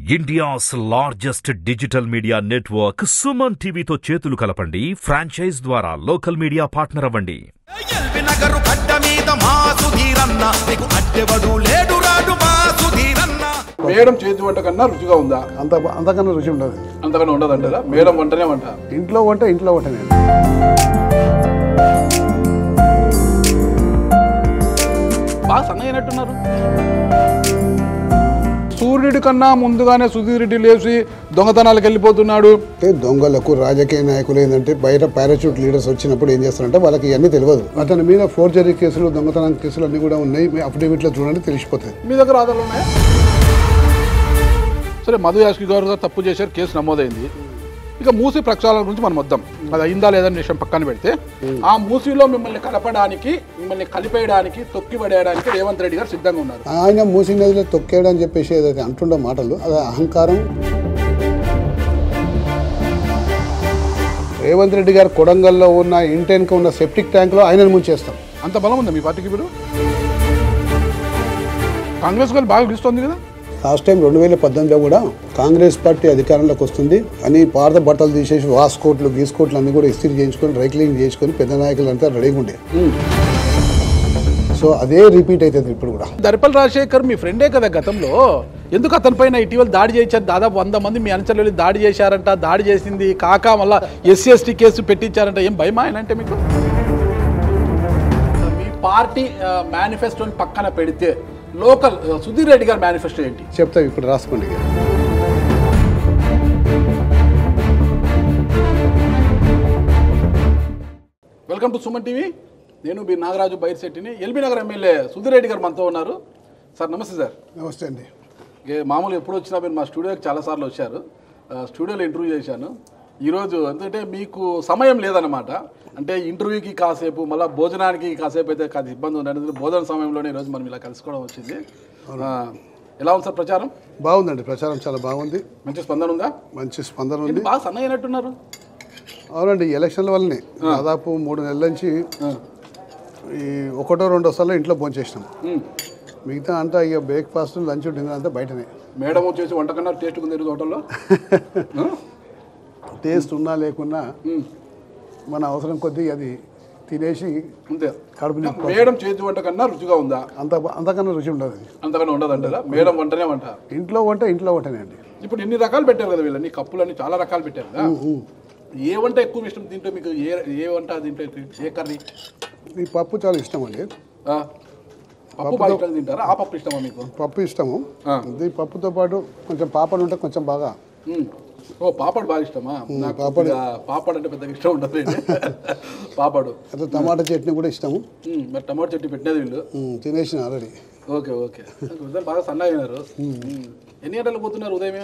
India's largest digital media network Suman టీవీతో చేతులు కలపండి ఫ్రాంచైజ్ ద్వారా లోకల్ మీడియా పార్ట్నర్ అవ్వండి ఎల్బి నగరు గడ్డ మీద మా సుధీరన్న నీకు అడ్డెవడు లేడు రాడు మా సుధీరన్న మేడం చేతి వంట కన్నా రుచిగా ఉందా అంత అంతకన్నా రుచి ఉండదు అంతకన్నా ఉండదు అంటారా మేడం వంటనే వంట ఇంట్లో వంట ఇంట్లో వంట నేను బాగా సన్నగినట్టున్నారు సూర్యుడి కన్నా ముందుగానే సుధీర్ రెడ్డి లేచి దొంగతనాలకు వెళ్ళిపోతున్నాడు అంటే దొంగలకు రాజకీయ నాయకులు ఏంటంటే బయట పారాచూట్ లీడర్స్ వచ్చినప్పుడు ఏం చేస్తారంటే వాళ్ళకి ఇవన్నీ తెలియదు అతని మీద ఫోర్జరీ కేసులు దొంగతనం కేసులు అన్ని కూడా ఉన్నాయి మీ అఫిడవిట్లో చూడండి తెలిసిపోతుంది మీ దగ్గర ఆధారాలు ఉన్నాయా సరే మధు యాష్కి గారు తప్పు చేశారు కేసు నమోదైంది ఇక మూసి ప్రక్షాళన గురించి మనం వద్దాం అది అయిందా లేదని విషయం పక్కన పెడితే ఆ మూసిలో మిమ్మల్ని కలపడానికి మిమ్మల్ని కలిపేయడానికి తొక్కి పడేయడానికి రేవంత్ రెడ్డి గారు సిద్ధంగా ఉన్నారు ఆయన మూసి నదిలో తొక్కాడు అని చెప్పేసి ఏదైతే అంటుండే మాటలు అది అహంకారం రేవంత్ రెడ్డి గారు కొడంగల్లో ఉన్న ఇంటెన్కి ఉన్న సెప్టిక్ ట్యాంక్లో ఆయనను ముంచేస్తాం అంత బలం ఉందా మీ పార్టీకి ఇప్పుడు కాంగ్రెస్ గారు బాగా గెలుస్తుంది కదా లాస్ట్ టైం రెండు వేల పద్దెనిమిదిలో కూడా కాంగ్రెస్ పార్టీ అధికారంలోకి వస్తుంది అని పాత బట్టలు తీసేసి వాస్కోట్లు గీస్కోట్లు అన్ని కూడా ఇస్త్రీ చేయించుకొని డ్రై క్లీన్ చేసుకొని పెద్ద నాయకులు అంతా రెడీగా ఉండే సో అదే రిపీట్ అవుతుంది ఇప్పుడు కూడా దరిపల్ రాజశేఖర్ మీ ఫ్రెండే కదా గతంలో ఎందుకు అతని పైన ఇటీవల దాడి చేయించారు దాదాపు వంద మంది మీ అనుచరులు వెళ్ళి దాడి చేశారంట దాడి చేసింది కాక మళ్ళా ఎస్సీ ఎస్టీ కేసు పెట్టించారంట ఏం భయమా ఆయన అంటే మీకు మీ పార్టీ మేనిఫెస్టోని పక్కన పెడితే లోకల్ సుధీర్ రెడ్డి గారి మేనిఫెస్టో ఏంటి చెప్తా ఇప్పుడు రాసుకోండి ఇక. వెల్కమ్ టు సుమన్ టీవీ నేను మీ నాగరాజు బైర్శెట్టిని ఎల్బీ నగర్ ఎమ్మెల్యే సుధీర్ రెడ్డి గారు మనతో ఉన్నారు సార్ నమస్తే సార్ నమస్తే అండి ఏ మామూలు ఎప్పుడు వచ్చినా మీరు మా స్టూడియోకి చాలాసార్లు వచ్చారు ఆ, స్టూడియోలో ఇంటర్వ్యూ చేశాను ఈరోజు ఎందుకంటే మీకు సమయం లేదన్నమాట అంటే ఇంటర్వ్యూకి కాసేపు మళ్ళీ భోజనానికి కాసేపు అయితే కాదు ఇబ్బంది ఉంది ఎందుకంటే భోజన సమయంలోనే ఈరోజు మనం ఇలా కలుసుకోవడం వచ్చింది ఆ, ఎలా ఉంది సార్ ప్రచారం బాగుందండి ప్రచారం చాలా బాగుంది మంచి స్పందన ఉందా మంచి స్పందన ఉంది ఏంటి బాగా సన్నగినట్టున్నారు అవునండి ఈ ఎలక్షన్ల వల్లనే దాదాపు మూడు నెలల నుంచి ఈ ఒకటో రెండో సార్లు ఇంట్లో భోంచేసినాం ఉమ్. మిగతా అంతా ఇక బ్రేక్ఫాస్ట్ లంచ్ డిన్నర్ అంతా బయటనే మేడం వచ్చేసి వంట కన్నా టేస్ట్ ఉంది ఈరోజు హోటల్లో ఆ? టేస్ట్ ఉన్నా లేకున్నా ఉమ్. మన అవసరం కొద్దీ అది తినేసి అంతే కడుపు నింపు మేడం చేతి వంట కన్నా రుచిగా ఉందా అంత అంతకన్నా రుచి ఉండదు అది. అంతకన్నా ఉండదు అంటారా మేడం వంటనే వంట ఇంట్లో వంట ఇంట్లో వంటనే అండి ఇప్పుడు ఎన్ని రకాలు పెట్టారు కదా వీళ్ళని కప్పులని చాలా రకాలు పెట్టారు కదా ఏ వంట ఎక్కువ ఇష్టం తింటే మీకు ఏ ఏ వంట తింటే ఏ కర్రీ ఈ పప్పు చాలా ఇష్టం అండి ఆ? పప్పు బాగా ఇష్టం తింటారా ఆ పప్పు ఇష్టమా మీకు పప్పు ఇష్టము ఆ. ఈ పప్పుతో పాటు కొంచెం పాపడు ఉంటే కొంచెం బాగా ఉమ్. ఓ పాపడ్ బాగా ఇష్టమా నాకు కొద్దిగా పాపడ్ అంటే పెద్దగా ఇష్టం ఉండదు పాపడు అట్లా టమాటా చట్నీ కూడా ఇష్టము ఉమ్, మరి టమాటో చట్నీ పెట్టినది వీళ్ళు ఉమ్, తినేసిన ఆల్రెడీ ఓకే ఓకే ఇద్దరు బాగా సన్నగా అయినారు ఉమ్. ఎన్ని గంటలకు పోతున్నారు ఉదయమే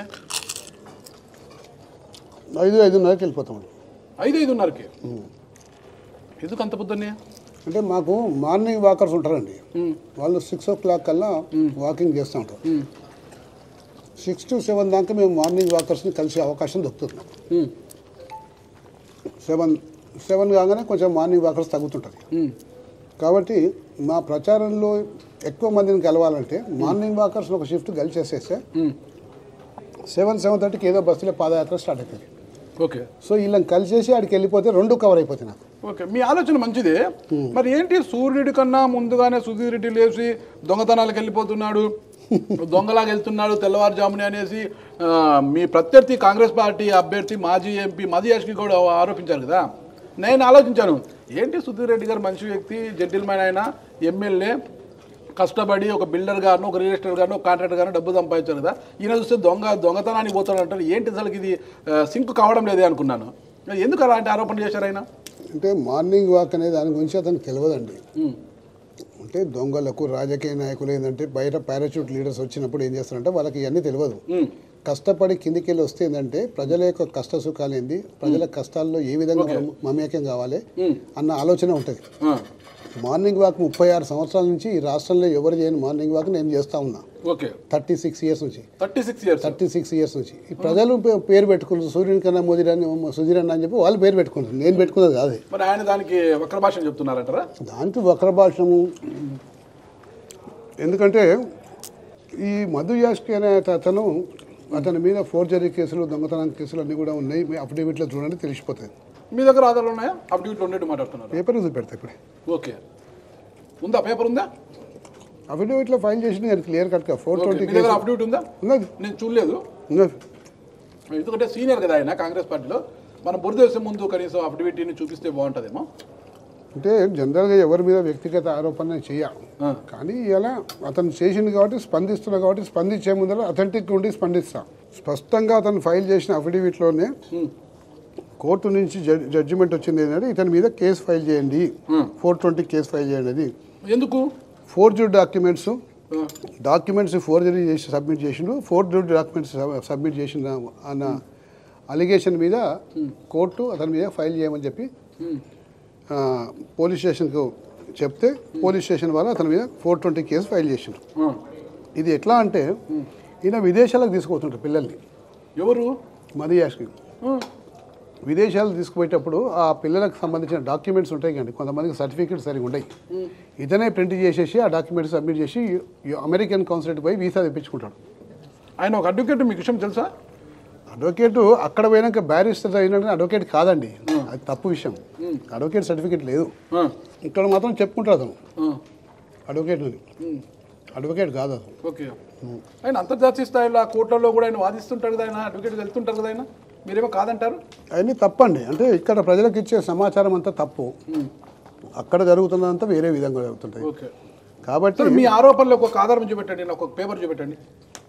ఐదు ఐదున్నరకి వెళ్ళిపోతాం ఐదు ఐదున్నరకి ఎందుకు అంత పొద్దున్నే అంటే మాకు మార్నింగ్ వాకర్స్ ఉంటారండి వాళ్ళు సిక్స్ ఓ క్లాక్ కల్లా వాకింగ్ చేస్తూ ఉంటారు సిక్స్ టు సెవెన్ దాకా మేము మార్నింగ్ వాకర్స్ని కలిసే అవకాశం దొరుకుతుంది ఉమ్. సెవెన్ సెవెన్ కాగానే కొంచెం మార్నింగ్ వాకర్స్ తగ్గుతుంటుంది ఉమ్. కాబట్టి మా ప్రచారంలో ఎక్కువ మందిని కలవాలంటే మార్నింగ్ వాకర్స్ ఒక షిఫ్ట్ కలిసేసేస్తే ఉమ్. సెవెన్ సెవెన్ థర్టీకి ఏదో బస్సులో పాదయాత్ర స్టార్ట్ అవుతుంది ఓకే సో వీళ్ళని కలిసేసి ఆడికి వెళ్ళిపోతే రెండు కవర్ అయిపోతాయి నాకు ఓకే మీ ఆలోచన మంచిదే మరి ఏంటి సూర్యుడి కన్నా ముందుగానే సుధీర్ రెడ్డి లేచి దొంగతనాలకు వెళ్ళిపోతున్నాడు దొంగలాగా వెళ్తున్నాడు తెల్లవారుజామునే అనేసి ఆ, మీ ప్రత్యర్థి కాంగ్రెస్ పార్టీ అభ్యర్థి మాజీ ఎంపీ మది యాష్కి కూడా ఆరోపించారు కదా నేను ఆలోచించాను ఏంటి సుధీర్ రెడ్డి గారు మంచి వ్యక్తి జెంటిల్మెన్ ఆయన ఎమ్మెల్యే కష్టపడి ఒక బిల్డర్ గాను ఒక రియల్ ఎస్టేట్ గాను ఒక కాంట్రాక్టర్ గాను డబ్బు సంపాదించారు కదా ఈయన చూస్తే దొంగ దొంగతనానికి పోతాడు అంటారు ఏంటి అసలు ఇది సింక్ కావడం లేదే అనుకున్నాను ఎందుకు అలాంటి ఆరోపణ చేశారు ఆయన అంటే మార్నింగ్ వాక్ అనే దాని గురించి అతనికి తెలియదండి ఉమ్. అంటే దొంగలకు రాజకీయ నాయకులు ఏంటంటే బయట పారాచూట్ లీడర్స్ వచ్చినప్పుడు ఏం చేస్తారంటే వాళ్ళకి ఇవన్నీ తెలియదు ఉమ్. కష్టపడి కిందికి వెళ్ళి వస్తే ఏంటంటే ప్రజల యొక్క కష్ట సుఖాలు ఏంది ప్రజల కష్టాల్లో ఏ విధంగా మనం మమేకం కావాలి అన్న ఆలోచన ఉంటుంది ఆ. మార్నింగ్ వాక్ ముప్పై ఆరు సంవత్సరాల నుంచి ఈ రాష్ట్రంలో ఎవరు చేయని మార్నింగ్ వాక్ నేను చేస్తా ఉన్నా ఓకే థర్టీ సిక్స్ ఇయర్స్ నుంచి thirty six years thirty six years నుంచి ఈ ప్రజలు పే- పేరు పెట్టుకున్నారు సూర్యుని కన్నా మోదీరని సుధీరన్ అని చెప్పి వాళ్ళు పేరు పెట్టుకున్నారు నేను పెట్టుకున్నది కాదు మరి ఆయన దానికి వక్ర భాష చెప్తున్నారంటారా దాంట్లో వక్ర భాషము ఎందుకంటే ఈ మధు యాష్కి అనే అతను అతని మీద ఫోర్జరీ కేసులు దొంగతనం కేసులు అన్నీ కూడా ఉన్నాయి మీ అఫిడవిట్లో చూడండి తెలిసిపోతుంది మీ దగ్గర ఆధారాలు ఉన్నాయా అఫిడవిట్లో ఉండేట్టు మాట్లాడుతున్నారు పేపర్ చూపెడతా ఇప్పుడే ఓకే ఉందా పేపర్ ఉందా అఫిడవిట్లో ఫైల్ చేసింది అది క్లియర్ కట్గా ఫోర్ ఓకే. ట్వంటీ మీ దగ్గర కేసు అఫిడవిట్ ఉందా ఉన్నది నేను చూడలేదు ఉన్నది ఎందుకంటే సీనియర్ కదా ఆయన కాంగ్రెస్ పార్టీలో మనం బురద వేసే ముందు కనీసం అఫిడవిట్ని చూపిస్తే బాగుంటుందేమో అంటే జనరల్గా ఎవరి మీద వ్యక్తిగత ఆరోపణ చేయాలి ఆ. కానీ ఇలా అతను చేసింది కాబట్టి స్పందిస్తున్నా కాబట్టి స్పందించే ముందర అథెంటిక్ ఉండి స్పందిస్తా స్పష్టంగా అతను ఫైల్ చేసిన అఫిడవిట్లోనే కోర్టు నుంచి జడ్- జడ్జిమెంట్ వచ్చింది ఏంటంటే ఇతని మీద కేసు ఫైల్ చేయండి ఫోర్ ట్వంటీ కేసు ఫైల్ చేయండి అది ఎందుకు ఫోర్జరీ డాక్యుమెంట్స్ ఆ, డాక్యుమెంట్స్ ఫోర్జరీ చేసి సబ్మిట్ చేసిండు ఫోర్జరీ డాక్యుమెంట్స్ సబ్మిట్ చేసిన అన్న అలిగేషన్ మీద కోర్టు అతని మీద ఫైల్ చేయమని చెప్పి ఆ, పోలీస్ స్టేషన్కు చెప్తే పోలీస్ స్టేషన్ వాళ్ళు అతని మీద ఫోర్ ట్వంటీ కేసు ఫైల్ చేసిండ్రు ఆ. ఇది ఎట్లా అంటే ఈయన విదేశాలకు తీసుకుపోతుంటారు పిల్లల్ని ఎవరు మదియాష్కి ఆ, విదేశాలకు తీసుకుపోయేటప్పుడు ఆ పిల్లలకు సంబంధించిన డాక్యుమెంట్స్ ఉంటాయి కండి కొంతమందికి సర్టిఫికేట్ సరిగా ఉండయి ఇతనే ప్రింట్ చేసేసి ఆ డాక్యుమెంట్స్ సబ్మిట్ చేసి యు- అమెరికన్ కౌన్సిలేట్ పోయి వీసా తెప్పించుకుంటాడు ఆయన ఒక అడ్వకేట్ మీకు విషయం తెలుసా అడ్వకేట్ అక్కడ పోయినాక బ్యారిస్టర్ అయినట్టు అడ్వకేట్ కాదండి అది తప్పు విషయం అడ్వకేట్ సర్టిఫికేట్ లేదు ఆ, ఇక్కడ మాత్రం చెప్పుకుంటాడు అతను ఆ, అడ్వకేట్ అని అడ్వకేట్ కాదు అతను ఓకే ఆయన అంతర్జాతీయ స్థాయిలో ఆ కోర్టులలో కూడా ఆయన వాదిస్తుంటారు కదా ఆయన అడ్వకేట్ వెళ్తుంటారు కదా ఆయన మీరేమో కాదంటారు అవన్నీ తప్పండి అంటే ఇక్కడ ప్రజలకు ఇచ్చే సమాచారం అంతా తప్పు అక్కడ జరుగుతున్నదంతా వేరే విధంగా జరుగుతుంటాయి ఓకే కాబట్టి సరే మీ ఆరోపణలకు ఒక ఆధారం చూపెట్టండి నాకు ఒక పేపర్ చూపెట్టండి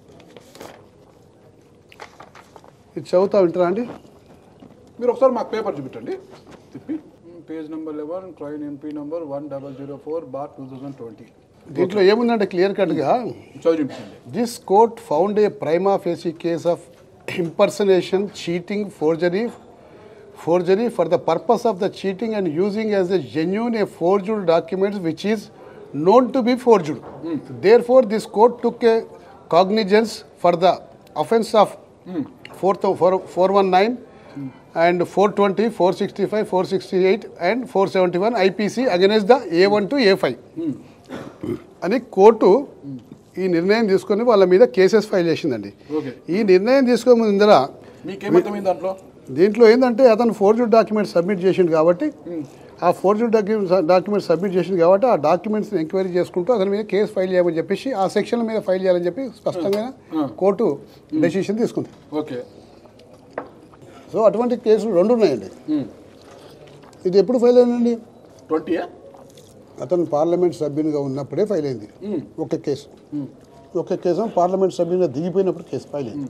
ఇది చదువుతా వింటారా అండి మీరు ఒకసారి మాకు పేపర్ చూపెట్టండి తిప్పి page number eleven train NP number one double zero four bar two thousand twenty దీంట్లో ఏముందంటే క్లియర్ కట్గా చదివి చూపించండి this court found a prima facie case of impersonation cheating forgery forgery for the purpose of the cheating and using as a genuine a forged document which is known to be forged. Therefore, this court took a cognizance for the offence of 4, 419 and 420, 465, 468 and 471 IPC against the A1 to A5. అని court ఈ నిర్ణయం తీసుకొని వాళ్ళ మీద cases file చేసిందండి okay ఈ నిర్ణయం తీసుకునే ముందర మీకేమర్థమైంది దాంట్లో దీంట్లో ఏంటంటే అతను ఫోర్జుడ్ డాక్యుమెంట్ సబ్మిట్ చేసిండు కాబట్టి ఆ ఫోర్జుడ్ డాక్యుమెంట్ డాక్యుమెంట్ సబ్మిట్ చేసింది కాబట్టి ఆ డాక్యుమెంట్స్ ఎంక్వైరీ చేసుకుంటూ అతని మీద కేసు ఫైల్ చేయమని చెప్పేసి ఆ సెక్షన్ మీద ఫైల్ చేయాలని చెప్పి స్పష్టంగా కోర్టు డెసిషన్ తీసుకుంది ఓకే సో అటువంటి కేసులు రెండు ఉన్నాయండి ఇది ఎప్పుడు ఫైల్ అయిందండి ట్వంటీ అతను పార్లమెంట్ సభ్యునిగా ఉన్నప్పుడే ఫైల్ అయింది ఒక కేసు ఒక కేసు పార్లమెంట్ సభ్యునిగా దిగిపోయినప్పుడు కేసు ఫైల్ అయింది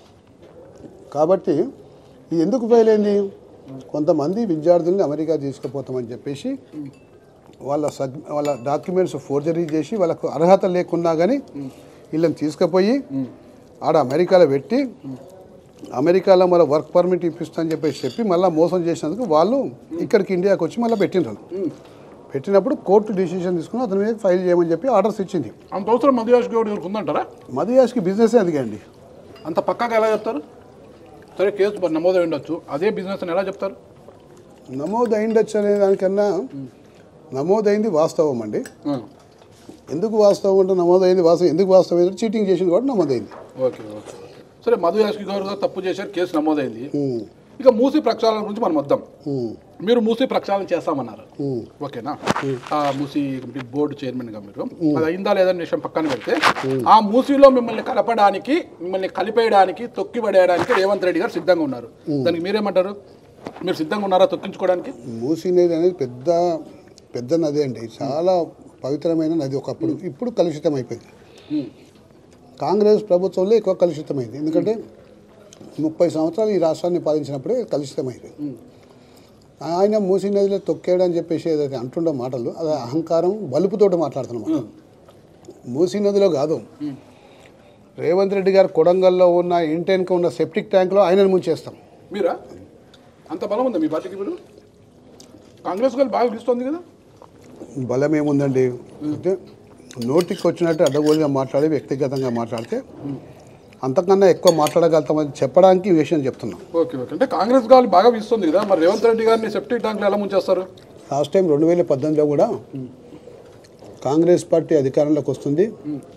కాబట్టి ఇది ఎందుకు ఫైల్ అయింది కొంతమంది విద్యార్థుల్ని అమెరికా తీసుకుపోతామని చెప్పేసి వాళ్ళ సగ్ వాళ్ళ డాక్యుమెంట్స్ ఫోర్జరీ చేసి వాళ్ళకు అర్హత లేకున్నా కానీ వీళ్ళని తీసుకుపోయి ఆడ అమెరికాలో పెట్టి అమెరికాలో మన వర్క్ పర్మిట్ ఇప్పిస్తా అని చెప్పేసి చెప్పి మళ్ళీ మోసం చేసినందుకు వాళ్ళు ఇక్కడికి ఇండియాకి వచ్చి మళ్ళీ పెట్టినారు పెట్టినప్పుడు కోర్టు డిసిషన్ తీసుకుని అతని మీద ఫైల్ చేయమని చెప్పి ఆర్డర్స్ ఇచ్చింది అంత అవసరం మధ్యరాజ్ గౌడ్ గారికి ఉందంటారా మదియాస్కి బిజినెస్ అదిగండి అంత పక్కాగా ఎలా చెప్తారు సరే కేసు మరి నమోదై ఉండొచ్చు అదే బిజినెస్ అని ఎలా చెప్తారు నమోదు అయిండొచ్చు అనే దానికన్నా నమోదైంది వాస్తవం అండి ఆ, ఎందుకు వాస్తవం అంటే నమోదైంది వాస్తవం ఎందుకు వాస్తవం అంటే చీటింగ్ చేసింది కాబట్టి నమోదైంది ఓకే ఓకే ఓకే సరే మధు యాష్కి గౌడ్ గారు తప్పు చేశారు కేసు నమోదైంది ఉమ్, ఇక మూసి ప్రక్షాళన గురించి మనం వద్దాం ఉమ్, మీరు మూసి ప్రక్షాళన చేస్తామన్నారు ఉమ్. ఓకేనా ఆ మూసి కంప్లీట్ బోర్డు చైర్మన్ గా మీరు అది అయిందా లేదని విషయం పక్కన పెడితే ఆ మూసిలో మిమ్మల్ని కలపడానికి మిమ్మల్ని కలిపేయడానికి తొక్కి పడేయడానికి రేవంత్ రెడ్డి గారు సిద్ధంగా ఉన్నారు దానికి మీరేమంటారు మీరు సిద్ధంగా ఉన్నారా తొక్కించుకోవడానికి మూసీ నది అనేది పెద్ద పెద్ద నది అండి చాలా పవిత్రమైన నది ఒకప్పుడు ఇప్పుడు కలుషితం అయిపోయింది కాంగ్రెస్ ప్రభుత్వంలో ఎక్కువ కలుషితమైంది ఎందుకంటే ముప్పై సంవత్సరాలు ఈ రాష్ట్రాన్ని పాలించినప్పుడే కలుషితమైంది ఆయన మూసీ నదిలో తొక్కేయడం అని చెప్పేసి ఏదైతే అంటుండో మాటలు అది అహంకారం బలుపుతోటి మాట్లాడుతున్నాం మూసీ నదిలో కాదు రేవంత్ రెడ్డి గారు కొడంగల్లో ఉన్న ఇంటెన్క ఉన్న సెప్టిక్ ట్యాంక్లో ఆయనను ముంచేస్తాం మీరా అంత బలం ఉందా మీ పార్టీకి ఇప్పుడు కాంగ్రెస్ గారు బాగా పిలుస్తుంది కదా బలం ఏముందండి అంటే నోటికి వచ్చినట్టు అడ్డగోలుగా మాట్లాడి వ్యక్తిగతంగా మాట్లాడితే అంతకన్నా ఎక్కువ మాట్లాడగలుగుతామని చెప్పడానికి ఈ విషయం చెప్తున్నాం ఓకే ఓకే అంటే కాంగ్రెస్ గారు బాగా పిలుస్తుంది కదా మరి రేవంత్ రెడ్డి గారిని సెప్టిక్ ట్యాంక్లో ఎలా ముంచేస్తారు లాస్ట్ టైం రెండు వేల పద్దెనిమిదిలో కూడా కాంగ్రెస్ పార్టీ అధికారంలోకి వస్తుంది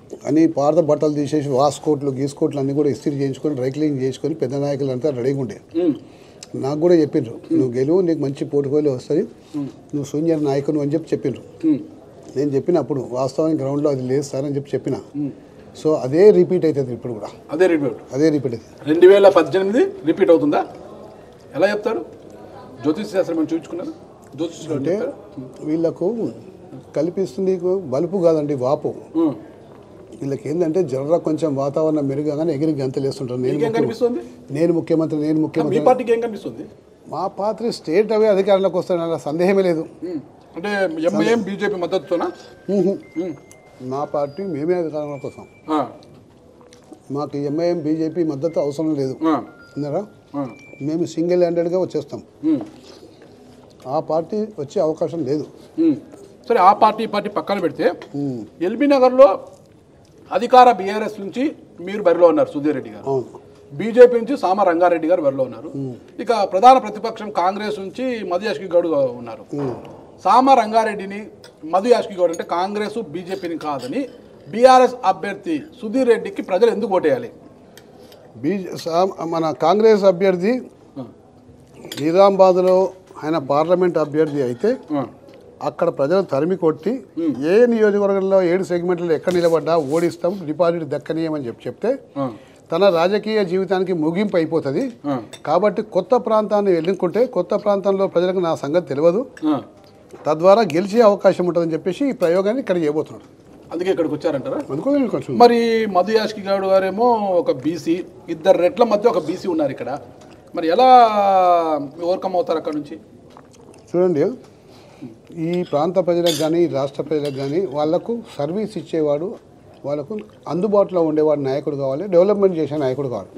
అని పాత బట్టలు తీసేసి వాస్కోట్లు గీస్కోట్లు అన్నీ కూడా ఇస్త్రీ చేయించుకొని డ్రై క్లీన్ చేసుకొని పెద్ద నాయకులు అంతా రెడీగా ఉండే ఉమ్, నాకు కూడా చెప్పిండ్రు నువ్వు గెలువు నీకు మంచి పోర్టుకోలు వస్తుంది నువ్వు సీనియర్ నాయకుడు అని చెప్పి చెప్పిండ్రు ఉమ్, నేను చెప్పినప్పుడు వాస్తవానికి గ్రౌండ్లో అది లేదు సార్ అని చెప్పి చెప్పిన సో అదే రిపీట్ అవుతుంది ఇప్పుడు కూడా అదే రిపీట్ అదే రిపీట్ అవుతుంది రెండు వేల పద్దెనిమిది రిపీట్ అవుతుందా ఎలా చెప్తారు జ్యోతిష్ శాస్త్రం ఏమైనా చూపించుకున్నారు జ్యోతిష్లో అంటే వీళ్ళకు కల్పిస్తుంది బలుపు కాదండి వాపు వీళ్ళకి ఏంటంటే జర్ర కొంచెం వాతావరణం మెరుగగానే ఎగిరి గంతలేస్తుంటారు నేను మీకేం ముఖ్య- కనిపిస్తుంది నేను ముఖ్యమంత్రి నేను మీ ముఖ్యమంత్రి పార్టీకి ఏం కనిపిస్తుంది మా పాత్ర స్టేట్ అవే అధికారంలోకి వస్తాను అలా సందేహమే లేదు ఉమ్, అంటే ఎంఐఎం బీజేపీ మద్దతుతోనా ఊహు. ఉమ్, మా పార్టీ మేమే అధికారంలోకి వస్తాం ఆ, మాకు ఎంఐఎం బీజేపీ మద్దతు అవసరం లేదు ఆ, అన్నారా ఆ, మేము సింగిల్ హ్యాండెడ్గా వచ్చేస్తాం ఉమ్, ఆ పార్టీ వచ్చే అవకాశం లేదు ఉమ్. సరే ఆ పార్టీ ఈ పార్టీ పక్కన పెడితే ఉమ్. ఎల్బీ నగర్లో అధికార బీఆర్ఎస్ నుంచి మీరు బరిలో ఉన్నారు సుధీర్ రెడ్డి గారు అవును బీజేపీ నుంచి సామ రంగారెడ్డి గారు బరిలో ఉన్నారు ఇక ప్రధాన ప్రతిపక్షం కాంగ్రెస్ నుంచి మధు యాష్కి గౌడ్ ఉన్నారు సామ రంగారెడ్డిని మధు యాష్కి గౌడ్ అంటే కాంగ్రెస్ బీజేపీని కాదని బీఆర్ఎస్ అభ్యర్థి సుధీర్ రెడ్డికి ప్రజలు ఎందుకు ఓటేయాలి బీజే సా- మన కాంగ్రెస్ అభ్యర్థి నిజామాబాద్లో ఆయన పార్లమెంట్ అభ్యర్థి అయితే ఆ, అక్కడ ప్రజలు తరిమి కొట్టి ఏ నియోజకవర్గంలో ఏడు సెగ్మెంట్లో ఎక్కడ నిలబడ్డా ఓడిస్తాం డిపాజిట్ దక్కనీయమని చెప్పి చెప్తే ఆ, తన రాజకీయ జీవితానికి ముగింపు అయిపోతుంది ఆ, కాబట్టి కొత్త ప్రాంతాన్ని ఎన్నుకుంటే కొత్త ప్రాంతంలో ప్రజలకు నా సంగతి తెలియదు ఆ. తద్వారా గెలిచే అవకాశం ఉంటుందని చెప్పేసి ఈ ప్రయోగాన్ని ఇక్కడ చేయబోతున్నాడు అందుకే ఇక్కడికి వచ్చారంటారా అందుకో నేను కొంచెం మరి మధు యాష్కి గౌడ్ గారేమో ఒక బీసీ ఇద్దరు రెట్ల మధ్య ఒక బీసీ ఉన్నారు ఇక్కడ మరి ఎలా ఓవర్కమ్ అవుతారు అక్కడ నుంచి చూడండి ఈ ప్రాంత ప్రజలకు కానీ ఈ రాష్ట్ర ప్రజలకు కానీ వాళ్లకు సర్వీస్ ఇచ్చేవాడు వాళ్ళకు అందుబాటులో ఉండేవాడు నాయకుడు కావాలి డెవలప్మెంట్ చేసే నాయకుడు కావాలి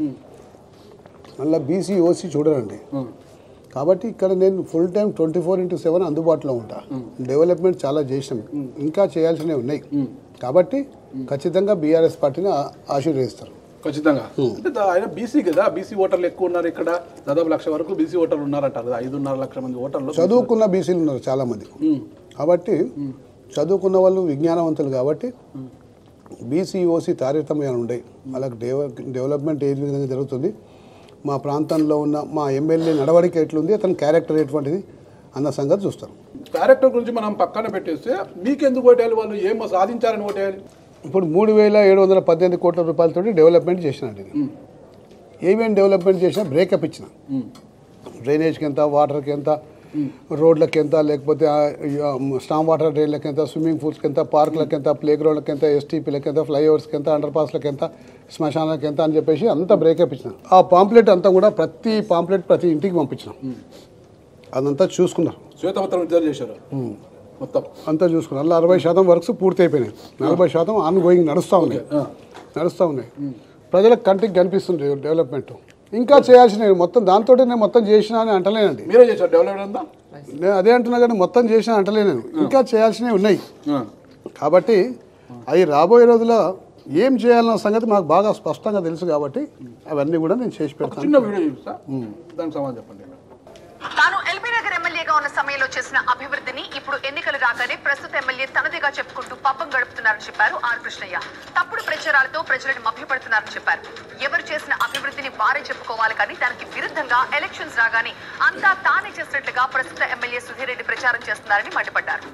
మళ్ళీ బీసీ ఓసీ చూడరండి ఉమ్, కాబట్టి ఇక్కడ నేను full time twenty four into seven అందుబాటులో ఉంటా డెవలప్మెంట్ చాలా చేసినాం ఇంకా చేయాల్సినవి ఉన్నాయి కాబట్టి ఖచ్చితంగా బీఆర్ఎస్ పార్టీని ఆ- ఆశీర్వదిస్తారు ఖచ్చితంగా అంటే దా- ఆయన బీసీ కదా బీసీ ఓటర్లు ఎక్కువ ఉన్నారు ఇక్కడ దాదాపు లక్ష వరకు బీసీ ఓటర్లు ఉన్నారంటారు కదా ఐదున్నర లక్షల మంది ఓటర్లు చదువుకున్న బీసీలు ఉన్నారు చాలామంది ఉమ్, కాబట్టి చదువుకున్న వాళ్ళు విజ్ఞానవంతులు కాబట్టి బీసీ ఓసీ తారతమ్యాలు ఉన్నాయి వాళ్ళకి డెవ డెవలప్మెంట్ ఏ విధంగా జరుగుతుంది మా ప్రాంతంలో ఉన్న మా ఎమ్మెల్యే నడవడిక ఎట్లుంది అతని క్యారెక్టర్ ఎటువంటిది అన్న సంగతి చూస్తారు క్యారెక్టర్ గురించి మనం పక్కన పెట్టేస్తే మీకెందుకు ఓటేయాలి వాళ్ళు ఏమో సాధించారని ఓటేయాలి ఇప్పుడు మూడు వేల ఏడు వందల పద్దెనిమిది కోట్ల రూపాయలతో డెవలప్మెంట్ చేసినాడు ఇది ఏమేమి డెవలప్మెంట్ చేసినా బ్రేకప్ ఇచ్చిన డ్రైనేజ్కి ఎంత వాటర్కి ఎంత రోడ్లకి ఎంత లేకపోతే స్టామ్ వాటర్ డ్రైన్లకి ఎంత స్విమ్మింగ్ పూల్స్కి ఎంత పార్కులకి ఎంత ప్లే గ్రౌండ్లకి ఎంత ఎస్టీపీలకి ఎంత ఫ్లైఓవర్స్కి ఎంత అండర్ పాస్లకి ఎంత శ్మశానాలకి ఎంత అని చెప్పేసి అంతా బ్రేకప్ ఇచ్చిన ఆ పాంప్లెట్ అంతా కూడా ప్రతి పాంప్లెట్ ప్రతి ఇంటికి పంపించినాం అదంతా చూసుకున్నారు శ్వేతపత్రం విడుదల చేశారు మొత్తం అంతా చూసుకున్నారు అలా అరవై శాతం వర్క్స్ పూర్తి అయిపోయినాయి నలభై శాతం ఆన్ గోయింగ్ నడుస్తూ ఉన్నాయి ఆ. నడుస్తూ ఉన్నాయి ప్రజలకు కంటికి కనిపిస్తుంది డెవలప్మెంట్ ఇంకా చేయాల్సినవి మొత్తం దాంతో నేను మొత్తం చేసిన అని అంటలేనండి మీరే చేశారు డెవలప్మెంట్ అంతా నేను అదే అంటున్నా కానీ మొత్తం చేసిన అంటలేను ఇంకా చేయాల్సినవి ఉన్నాయి ఆ. కాబట్టి అవి రాబోయే రోజుల్లో ఏం చేయాలన్న సంగతి మాకు బాగా స్పష్టంగా తెలుసు కాబట్టి అవన్నీ కూడా నేను చేసి ఒక పెడతాను చిన్న వీడియో చూపిస్తా దానికి సమాధానం చెప్పండి తాను ఎల్బీ నగర్ ఎమ్మెల్యేగా ఉన్న సమయంలో చేసిన అభివృద్ధిని ఇప్పుడు ఎన్నికలు రాగానే ప్రస్తుత ఎమ్మెల్యే తనదిగా చెప్పుకుంటూ పబ్బం గడుపుతున్నారని చెప్పారు ఆర్ కృష్ణయ్య తప్పుడు ప్రచారాలతో ప్రజలను మభ్యపడుతున్నారని చెప్పారు ఎవరు చేసిన అభివృద్ధిని వారే చెప్పుకోవాలి కానీ దానికి విరుద్ధంగా ఎలక్షన్స్ రాగానే అంతా తానే చేసినట్లుగా ప్రస్తుత ఎమ్మెల్యే సుధీర్ రెడ్డి ప్రచారం చేస్తున్నారని మండిపడ్డారు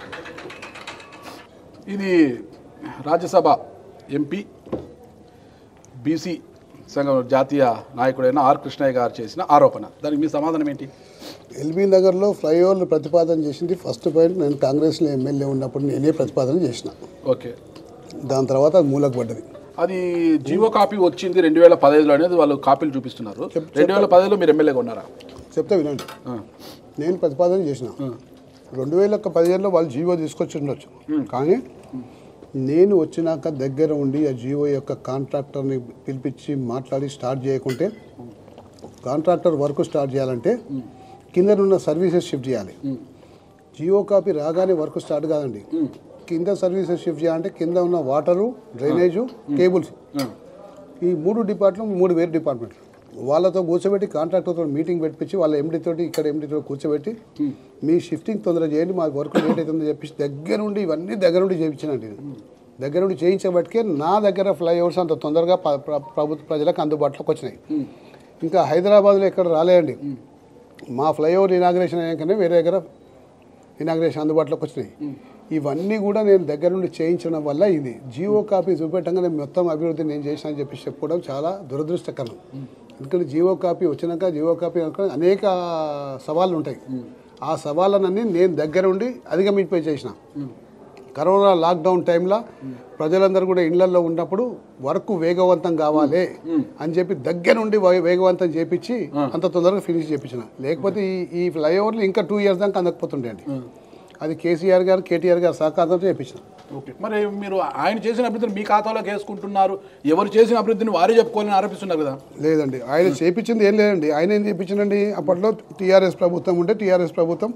ఇది రాజ్యసభ ఎంపీ బీసీ సంఘం జాతీయ నాయకుడైన ఆర్ కృష్ణయ్య గారు చేసిన ఆరోపణ దానికి మీ సమాధానం ఏంటి ఎల్బీ నగర్లో ఫ్లైఓవర్లు ప్రతిపాదన చేసింది ఫస్ట్ పాయింట్ నేను కాంగ్రెస్లో ఎమ్మెల్యే ఉన్నప్పుడు నేనే ప్రతిపాదన చేసిన ఓకే దాని తర్వాత అది మూలకు పడ్డది అది జీవో కాపీ వచ్చింది రెండు వేల పదహైదులో అనేది వాళ్ళు కాపీలు చూపిస్తున్నారు చెప్- రెండు వేల పదహైదులో మీరు ఎమ్మెల్యేగా ఉన్నారా చెప్తే వినండి ఆ. నేను ప్రతిపాదన చేసిన రెండు వేల పదిహేనులో వాళ్ళు జీవో తీసుకొచ్చి ఉండొచ్చు కానీ నేను వచ్చినాక దగ్గర ఉండి ఆ జీవో యొక్క కాంట్రాక్టర్ని పిలిపించి మాట్లాడి స్టార్ట్ చేయకుంటే కాంట్రాక్టర్ వర్క్ స్టార్ట్ చేయాలంటే కిందనున్న సర్వీసెస్ షిఫ్ట్ చేయాలి జియో కాపీ రాగానే వర్క్ స్టార్ట్ కాదండి కింద సర్వీసెస్ షిఫ్ట్ చేయాలంటే కింద ఉన్న వాటరు డ్రైనేజు కేబుల్స్ ఆ. ఈ మూడు డిపార్ట్మెంట్ మూడు వేరు డిపార్ట్మెంట్లు వాళ్ళతో కూర్చోబెట్టి కాంట్రాక్టర్తో మీటింగ్ పెట్టించి వాళ్ళ ఎండి తోటి ఇక్కడ ఎండితో కూర్చోబెట్టి మీ షిఫ్టింగ్ తొందర చేయండి మాకు వర్క్ లేట్ అవుతుందని చెప్పేసి దగ్గర నుండి ఇవన్నీ దగ్గర నుండి చేయించినండి దగ్గర నుండి చేయించబట్టికే నా దగ్గర ఫ్లైఓవర్స్ అంత తొందరగా ప- ప్ర- ప్రభుత్వ ప్రజలకు అందుబాటులోకి వచ్చినాయి ఇంకా హైదరాబాద్లో ఎక్కడ రాలేయండి మా ఫ్లైఓవర్ ఇనాగ్రేషన్ అయ్యాకనే వేరే దగ్గర ఇనాగ్రేషన్ అందుబాటులోకి వచ్చినాయి ఇవన్నీ కూడా నేను దగ్గర నుండి చేయించడం వల్ల ఇది జియో కాపీ చూపెట్టంగానే మొత్తం అభివృద్ధి నేను చేసిన అని చెప్పి చెప్పుకోవడం చాలా దురదృష్టకరం ఎందుకంటే జియో కాపీ వచ్చినాక జియో కాపీ వెనక అనేక సవాళ్ళు ఉంటాయి ఆ సవాళ్ళనన్నీ నేను దగ్గర ఉండి అధిగమింపై చేసిన కరోనా లాక్డౌన్ టైంలో ప్రజలందరూ కూడా ఇళ్లలో ఉన్నప్పుడు వర్క్ వేగవంతం కావాలి అని చెప్పి దగ్గర నుండి వే- వేగవంతం చేపించి అంత తొందరగా ఫినిష్ చేపించిన లేకపోతే ఈ ఈ ఫ్లైఓవర్లు ఇంకా టూ ఇయర్స్ దాకా అందకపోతుండే అండి అది కేసీఆర్ గారు కేటీఆర్ గారు సహకారంతో చేపించిన ఓకే మరి మీరు ఆయన చేసిన అభివృద్ధిని మీ ఖాతాలోకి వేసుకుంటున్నారు ఎవరు చేసిన అభివృద్ధిని వారే చెప్పుకోవాలని ఆరోపిస్తున్నారు కదా లేదండి ఆయన చేపించింది ఏం లేదండి ఆయన ఏం చేపించిందండి అప్పట్లో టీఆర్ఎస్ ప్రభుత్వం ఉంటే టీఆర్ఎస్ ప్రభుత్వం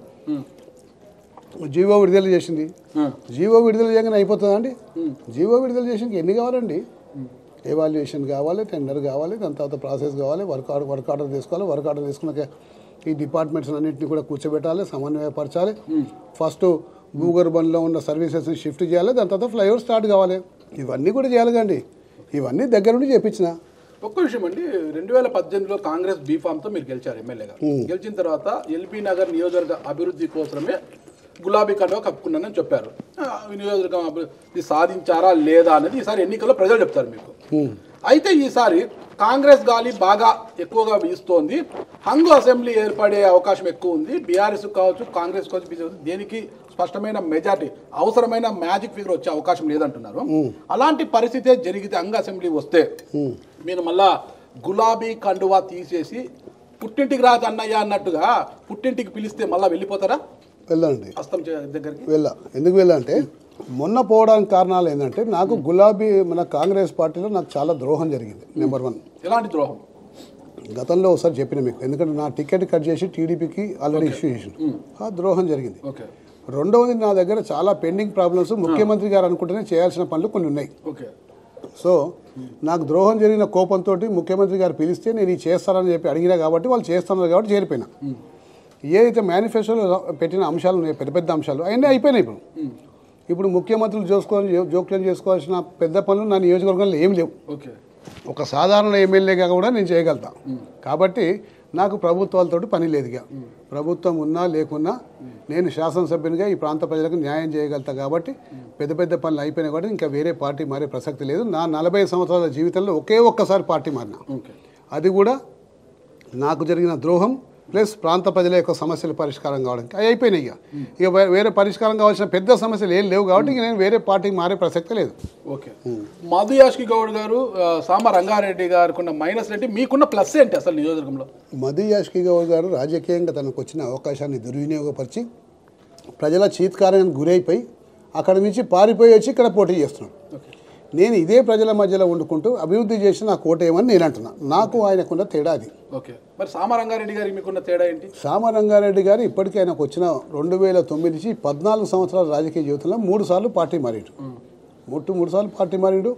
జీవో విడుదల చేసింది జీవో విడుదల చేయగానే అయిపోతుందా అండి జీవో విడుదల చేసిన ఎన్ని కావాలండి ఎవాల్యుయేషన్ కావాలి టెండర్ కావాలి దాని తర్వాత ప్రాసెస్ కావాలి వర్క్ ఆర్డర్ వర్క్ ఆర్డర్ తీసుకోవాలి వర్క్ ఆర్డర్ తీసుకున్నాక ఈ డిపార్ట్మెంట్స్ అన్నింటినీ కూడా కూర్చోబెట్టాలి సమన్వయపరచాలి ఫస్ట్ భూగర్భంలో ఉన్న సర్వీసెస్ని షిఫ్ట్ చేయాలి దాని తర్వాత ఫ్లైఓవర్ స్టార్ట్ కావాలి ఇవన్నీ కూడా చేయాలి కండి ఇవన్నీ దగ్గర నుండి చేపించిన ఒక్క విషయం అండి రెండు వేల పద్దెనిమిదిలో కాంగ్రెస్ బీఫామ్తో మీరు గెలిచారు ఎమ్మెల్యేగా గెలిచిన తర్వాత ఎల్బీ నగర్ నియోజకవర్గ అభివృద్ధి కోసమే గులాబీ కండువ కప్పుకున్నానని చెప్పారు ఆ, ఈ నియోజకవర్గం అభివృద్ధి సాధించారా లేదా అనేది ఈసారి ఎన్నికల్లో ప్రజలు చెప్తారు మీకు అయితే ఈసారి కాంగ్రెస్ గాలి బాగా ఎక్కువగా వీస్తోంది హంగు అసెంబ్లీ ఏర్పడే అవకాశం ఎక్కువ ఉంది బీఆర్ఎస్ కావచ్చు కాంగ్రెస్ కావచ్చు బీజేపీ దేనికి స్పష్టమైన మెజార్టీ అవసరమైన మ్యాజిక్ ఫిగర్ వచ్చే అవకాశం లేదంటున్నారు అలాంటి పరిస్థితే జరిగితే హంగు అసెంబ్లీ వస్తే మీరు మళ్ళా గులాబీ కండువా తీసేసి పుట్టింటికి రాజు అన్నయ్య అన్నట్టుగా పుట్టింటికి పిలిస్తే మళ్ళా వెళ్ళిపోతారా వెళ్ళండి అస్తం చే- దగ్గరికి వెళ్ళా ఎందుకు వెళ్ళా అంటే మొన్న పోవడానికి కారణాలు ఏంటంటే నాకు గులాబీ మన కాంగ్రెస్ పార్టీలో నాకు చాలా ద్రోహం జరిగింది నెంబర్ వన్ ఎలాంటి ద్రోహం గతంలో ఒకసారి చెప్పిన మీకు ఎందుకంటే నా టికెట్ కట్ చేసి టీడీపీకి ఆల్రెడీ ఇష్యూ చేసిన ఆ ద్రోహం జరిగింది ఓకే రెండవది నా దగ్గర చాలా పెండింగ్ ప్రాబ్లమ్స్ ముఖ్యమంత్రి గారు అనుకుంటేనే చేయాల్సిన పనులు కొన్ని ఉన్నాయి ఓకే సో నాకు ద్రోహం జరిగిన కోపంతో ముఖ్యమంత్రి గారు పిలిస్తే నేను ఇది చేస్తానని చెప్పి అడిగినా కాబట్టి వాళ్ళు చేస్తున్నారు కాబట్టి చేరిపోయినా ఏదైతే మేనిఫెస్టోలో పెట్టిన అంశాలు ఉన్నాయో పెద్ద పెద్ద అంశాలు అవన్నీ అయిపోయినాయి ఇప్పుడు ఇప్పుడు ముఖ్యమంత్రులు చూసుకోవాలి జోక్యం చేసుకోవాల్సిన పెద్ద పనులు నా నియోజకవర్గంలో ఏం లేవు ఓకే ఒక సాధారణ ఎమ్మెల్యేగా కూడా నేను చేయగలుగుతా కాబట్టి నాకు ప్రభుత్వాలతో పని లేదు ఇక ప్రభుత్వం ఉన్నా లేకున్నా నేను శాసనసభ్యునిగా ఈ ప్రాంత ప్రజలకు న్యాయం చేయగలుగుతా కాబట్టి పెద్ద పెద్ద పనులు అయిపోయినాయి కాబట్టి ఇంకా వేరే పార్టీ మారే ప్రసక్తి లేదు నా నలభై సంవత్సరాల జీవితంలో ఒకే ఒక్కసారి పార్టీ మారినా ఓకే అది కూడా నాకు జరిగిన ద్రోహం ప్లస్ ప్రాంత ప్రజల యొక్క సమస్యల పరిష్కారం కావడానికి అవి అయిపోయినాయి ఇక ఇక వే- వేరే పరిష్కారం కావాల్సిన పెద్ద సమస్యలు ఏం లేవు కాబట్టి ఇక నేను వేరే పార్టీకి మారే ప్రసక్తి లేదు ఓకే మధు యాష్కి గౌడ్ గారు ఆ, సామ రంగారెడ్డి గారికి ఉన్న మైనస్ ఏంటి మీకున్న ప్లస్ ఏంటి అసలు నియోజకవర్గంలో మధు యాష్కి గౌడ్ గారు రాజకీయంగా తనకు వచ్చిన అవకాశాన్ని దుర్వినియోగపరిచి ప్రజల చీత్కారానికి గురైపోయి అక్కడి నుంచి పారిపోయి వచ్చి ఇక్కడ పోటీ చేస్తున్నాడు ఓకే నేను ఇదే ప్రజల మధ్యలో వండుకుంటూ అభివృద్ధి చేసి నాకు ఓటేయమని నేను అంటున్నా నాకు ఆయనకున్న తేడా అది ఓకే మరి సామ రంగారెడ్డి గారికి మీకున్న తేడా ఏంటి సామరంగారెడ్డి గారు ఇప్పటికీ ఆయనకు వచ్చిన రెండు వేల తొమ్మిది నుంచి పద్నాలుగు సంవత్సరాల రాజకీయ జీవితంలో మూడు సార్లు పార్టీ మారిండు ముట్టు మూడు సార్లు పార్టీ మారిండు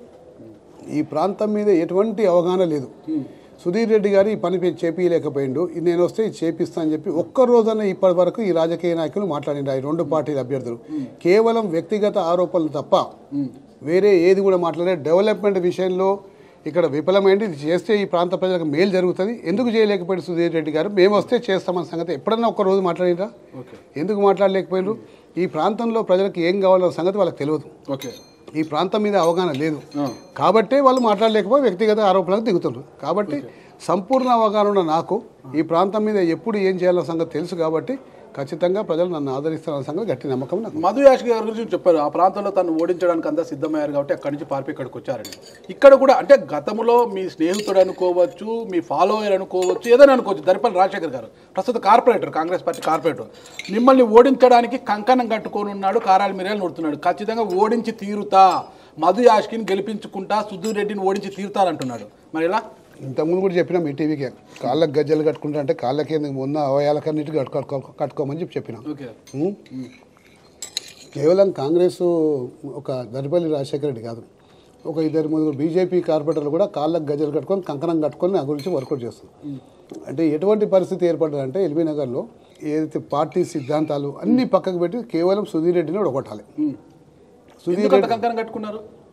ఈ ప్రాంతం మీద ఎటువంటి అవగాహన లేదు సుధీర్ రెడ్డి గారు ఈ పని పే- చేపియలేకపోయిండు ఇది నేను వస్తే ఇది చేపిస్తా అని చెప్పి ఒక్క రోజున ఇప్పటి వరకు ఈ రాజకీయ నాయకులు మాట్లాడిండు ఈ రెండు పార్టీల అభ్యర్థులు కేవలం వ్యక్తిగత ఆరోపణలు తప్ప వేరే ఏది కూడా మాట్లాడే డెవలప్మెంట్ విషయంలో ఇక్కడ విఫలమైంది ఇది చేస్తే ఈ ప్రాంత ప్రజలకు మేలు జరుగుతుంది ఎందుకు చేయలేకపోయాడు సుధీర్ రెడ్డి గారు మేము వస్తే చేస్తామన్న సంగతి ఎప్పుడన్నా ఒక్క రోజు మాట్లాడినరా ఓకే ఎందుకు మాట్లాడలేకపోయారు ఈ ప్రాంతంలో ప్రజలకు ఏం కావాలన్న సంగతి వాళ్ళకి తెలియదు ఓకే ఈ ప్రాంతం మీద అవగాహన లేదు ఆ. కాబట్టే వాళ్ళు మాట్లాడలేకపోయి వ్యక్తిగత ఆరోపణలకు దిగుతున్నారు కాబట్టి సంపూర్ణ అవగాహన ఉన్న నాకు ఈ ప్రాంతం మీద ఎప్పుడు ఏం చేయాలన్న సంగతి తెలుసు కాబట్టి ఖచ్చితంగా ప్రజలు నన్ను ఆదరిస్తారన్న సంగతి గట్టి నమ్మకం నాకు మధు యాష్కి గారి గురించి చెప్పారు ఆ ప్రాంతంలో తను ఓడించడానికి అంతా సిద్ధమయ్యారు కాబట్టి అక్కడి నుంచి పారిపోయి ఇక్కడికి వచ్చారని ఇక్కడ కూడా అంటే గతంలో మీ స్నేహితుడు అనుకోవచ్చు మీ ఫాలోయర్ అనుకోవచ్చు ఏదైనా అనుకోవచ్చు దరిపల్లి రాజశేఖర్ గారు ప్రస్తుత కార్పొరేటర్ కాంగ్రెస్ పార్టీ కార్పొరేటర్ మిమ్మల్ని ఓడించడానికి కంకణం కట్టుకొని ఉన్నాడు కారాలు మిరియాలు నడుతున్నాడు ఖచ్చితంగా ఓడించి తీరుతా మధు యాష్కిని గెలిపించుకుంటా సుధీర్ రెడ్డిని ఓడించి తీరుతారంటున్నాడు మరి ఎలా ఇంతకుముందు కూడా చెప్పినాం ఈ టీవీకి కాళ్ళకి గజ్జలు కట్టుకుంటా అంటే కాళ్ళకి ఎందుకు ఉన్న అవయాలకన్నిటి కట్టుకో కట్టుకోమని చెప్పి చెప్పినాం ఓకే ఉం? కేవలం కాంగ్రెస్ ఒక దరిపల్లి రాజశేఖర రెడ్డి కాదు ఒక ఇద్దరు ముగ్గురు బీజేపీ కార్పొరేటర్లు కూడా కాళ్ళకు గజ్జలు కట్టుకొని కంకణం కట్టుకొని నా గురించి వర్కౌట్ చేస్తారు అంటే ఎటువంటి పరిస్థితి ఏర్పడ్డదంటే ఎల్బీ నగర్లో ఏదైతే పార్టీ సిద్ధాంతాలు అన్ని పక్కకు పెట్టి కేవలం సుధీర్ రెడ్డిని ఒకటాలి సుధీర్ ఎందుకు అంత కంకణం కట్టుకున్నారు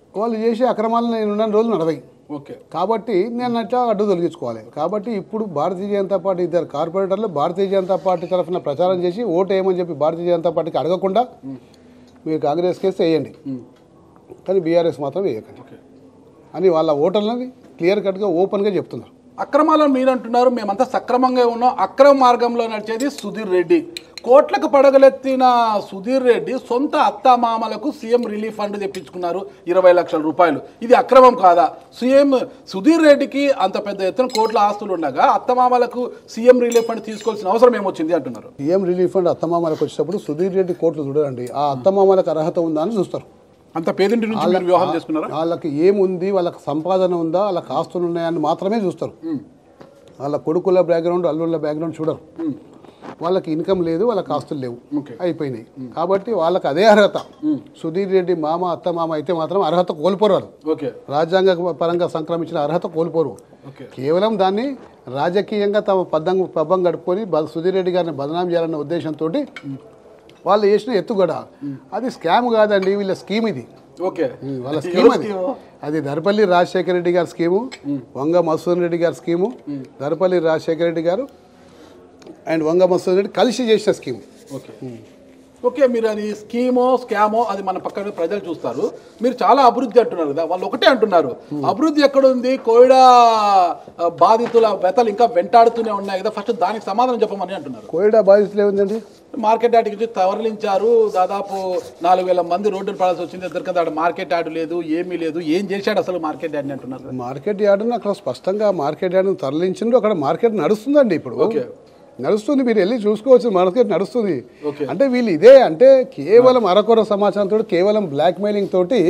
వాళ్ళు చేసే అక్రమాలు నేను ఉన్న రోజులు నడవయి ఓకే కాబట్టి నేను అట్లా అడ్డు తొలగించుకోవాలి కాబట్టి ఇప్పుడు భారతీయ జనతా పార్టీ ఇద్దరు కార్పొరేటర్లు భారతీయ జనతా పార్టీ తరఫున ప్రచారం చేసి ఓటు వేయమని చెప్పి భారతీయ జనతా పార్టీకి అడగకుండా మీరు కాంగ్రెస్ కేసు వేయండి కానీ బీఆర్ఎస్ మాత్రం వేయకండి ఓకే అని వాళ్ళ ఓటర్లని క్లియర్ కట్గా ఓపెన్గా చెప్తున్నారు అక్రమాలను మీరు అంటున్నారు మేమంతా సక్రమంగా ఉన్నాం అక్రమ మార్గంలో నడిచేది సుధీర్ రెడ్డి కోట్లకు పడగలెత్తిన సుధీర్ రెడ్డి సొంత అత్తామామలకు సీఎం రిలీఫ్ ఫండ్ తెప్పించుకున్నారు ఇరవై లక్షల రూపాయలు ఇది అక్రమం కాదా సీఎం సుధీర్ రెడ్డికి అంత పెద్ద ఎత్తున కోట్ల ఆస్తులు ఉండగా అత్తమామలకు సీఎం రిలీఫ్ ఫండ్ తీసుకోవాల్సిన అవసరం ఏమొచ్చింది అంటున్నారు సీఎం రిలీఫ్ ఫండ్ అత్తమామలకు వచ్చేటప్పుడు సుధీర్ రెడ్డి కోర్టులు చూడండి ఆ అత్తమామలకు అర్హత ఉందా అని చూస్తారు అంత పేదింటి నుంచి మీరు వివాహం చేసుకున్నారా వాళ్ళకి ఏముంది వాళ్ళకి సంపాదన ఉందా వాళ్ళకి ఆస్తులు ఉన్నాయని మాత్రమే చూస్తారు వాళ్ళ కొడుకుల బ్యాక్గ్రౌండ్ అల్లుళ్ళ బ్యాక్గ్రౌండ్ చూడరు వాళ్ళకి ఇన్కమ్ లేదు వాళ్ళకి ఆస్తులు లేవు Okay. అయిపోయినాయి కాబట్టి వాళ్ళకి అదే అర్హత సుధీర్ రెడ్డి మామ అత్త మామ అయితే మాత్రం అర్హత కోల్పోరు వాళ్ళు ఓకే రాజ్యాంగ పరంగా సంక్రమించిన అర్హత కోల్పోరు ఓకే కేవలం దాన్ని రాజకీయంగా తమ పద్దం పబ్బం గడుపుకొని బ- సుధీర్ రెడ్డి గారిని బదనాం చేయాలన్న ఉద్దేశంతో వాళ్ళు చేసిన ఎత్తుగడ అది స్కామ్ కాదండి వీళ్ళ స్కీమ్ ఇది ఓకే వాళ్ళ స్కీమ్ అది అది దర్పల్లి రాజశేఖర రెడ్డి గారి స్కీము వంగ మసూదన్ రెడ్డి గారి స్కీము దర్పల్లి రాజశేఖర రెడ్డి గారు అండ్ వంగ మసూదన్ రెడ్డి కలిసి చేసిన స్కీమ్ ఓకే ఓకే మీరు అది స్కీమో స్కామో అది మన పక్కన ప్రజలు చూస్తారు మీరు చాలా అభివృద్ధి అంటున్నారు కదా వాళ్ళు ఒకటే అంటున్నారు అభివృద్ధి ఎక్కడ ఉంది కోవిడ్ ఆ, బాధితుల వ్యతలు ఇంకా వెంటాడుతూనే ఉన్నాయి కదా ఫస్ట్ దానికి సమాధానం చెప్పమని అంటున్నారు కోవిడ్ బాధితులు ఏముందండి మార్కెట్ యార్డ్కి వచ్చి తరలించారు దాదాపు నాలుగు వేల మంది రోడ్డును పడాల్సి వచ్చింది ఇద్దరు కదా అక్కడ మార్కెట్ యార్డ్ లేదు ఏమీ లేదు ఏం చేశాడు అసలు మార్కెట్ యార్డ్ని అంటున్నారు మార్కెట్ యార్డును అక్కడ స్పష్టంగా మార్కెట్ యార్డును తరలించిండ్రు అక్కడ మార్కెట్ నడుస్తుందండి ఇప్పుడు ఓకే. నడుస్తుంది మీరు వెళ్ళి చూసుకోవచ్చు మార్కెట్ నడుస్తుంది ఓకే. అంటే వీళ్ళు ఇదే అంటే కేవలం అరకొర సమాచారంతో కేవలం బ్లాక్ మెయిలింగ్ తోటి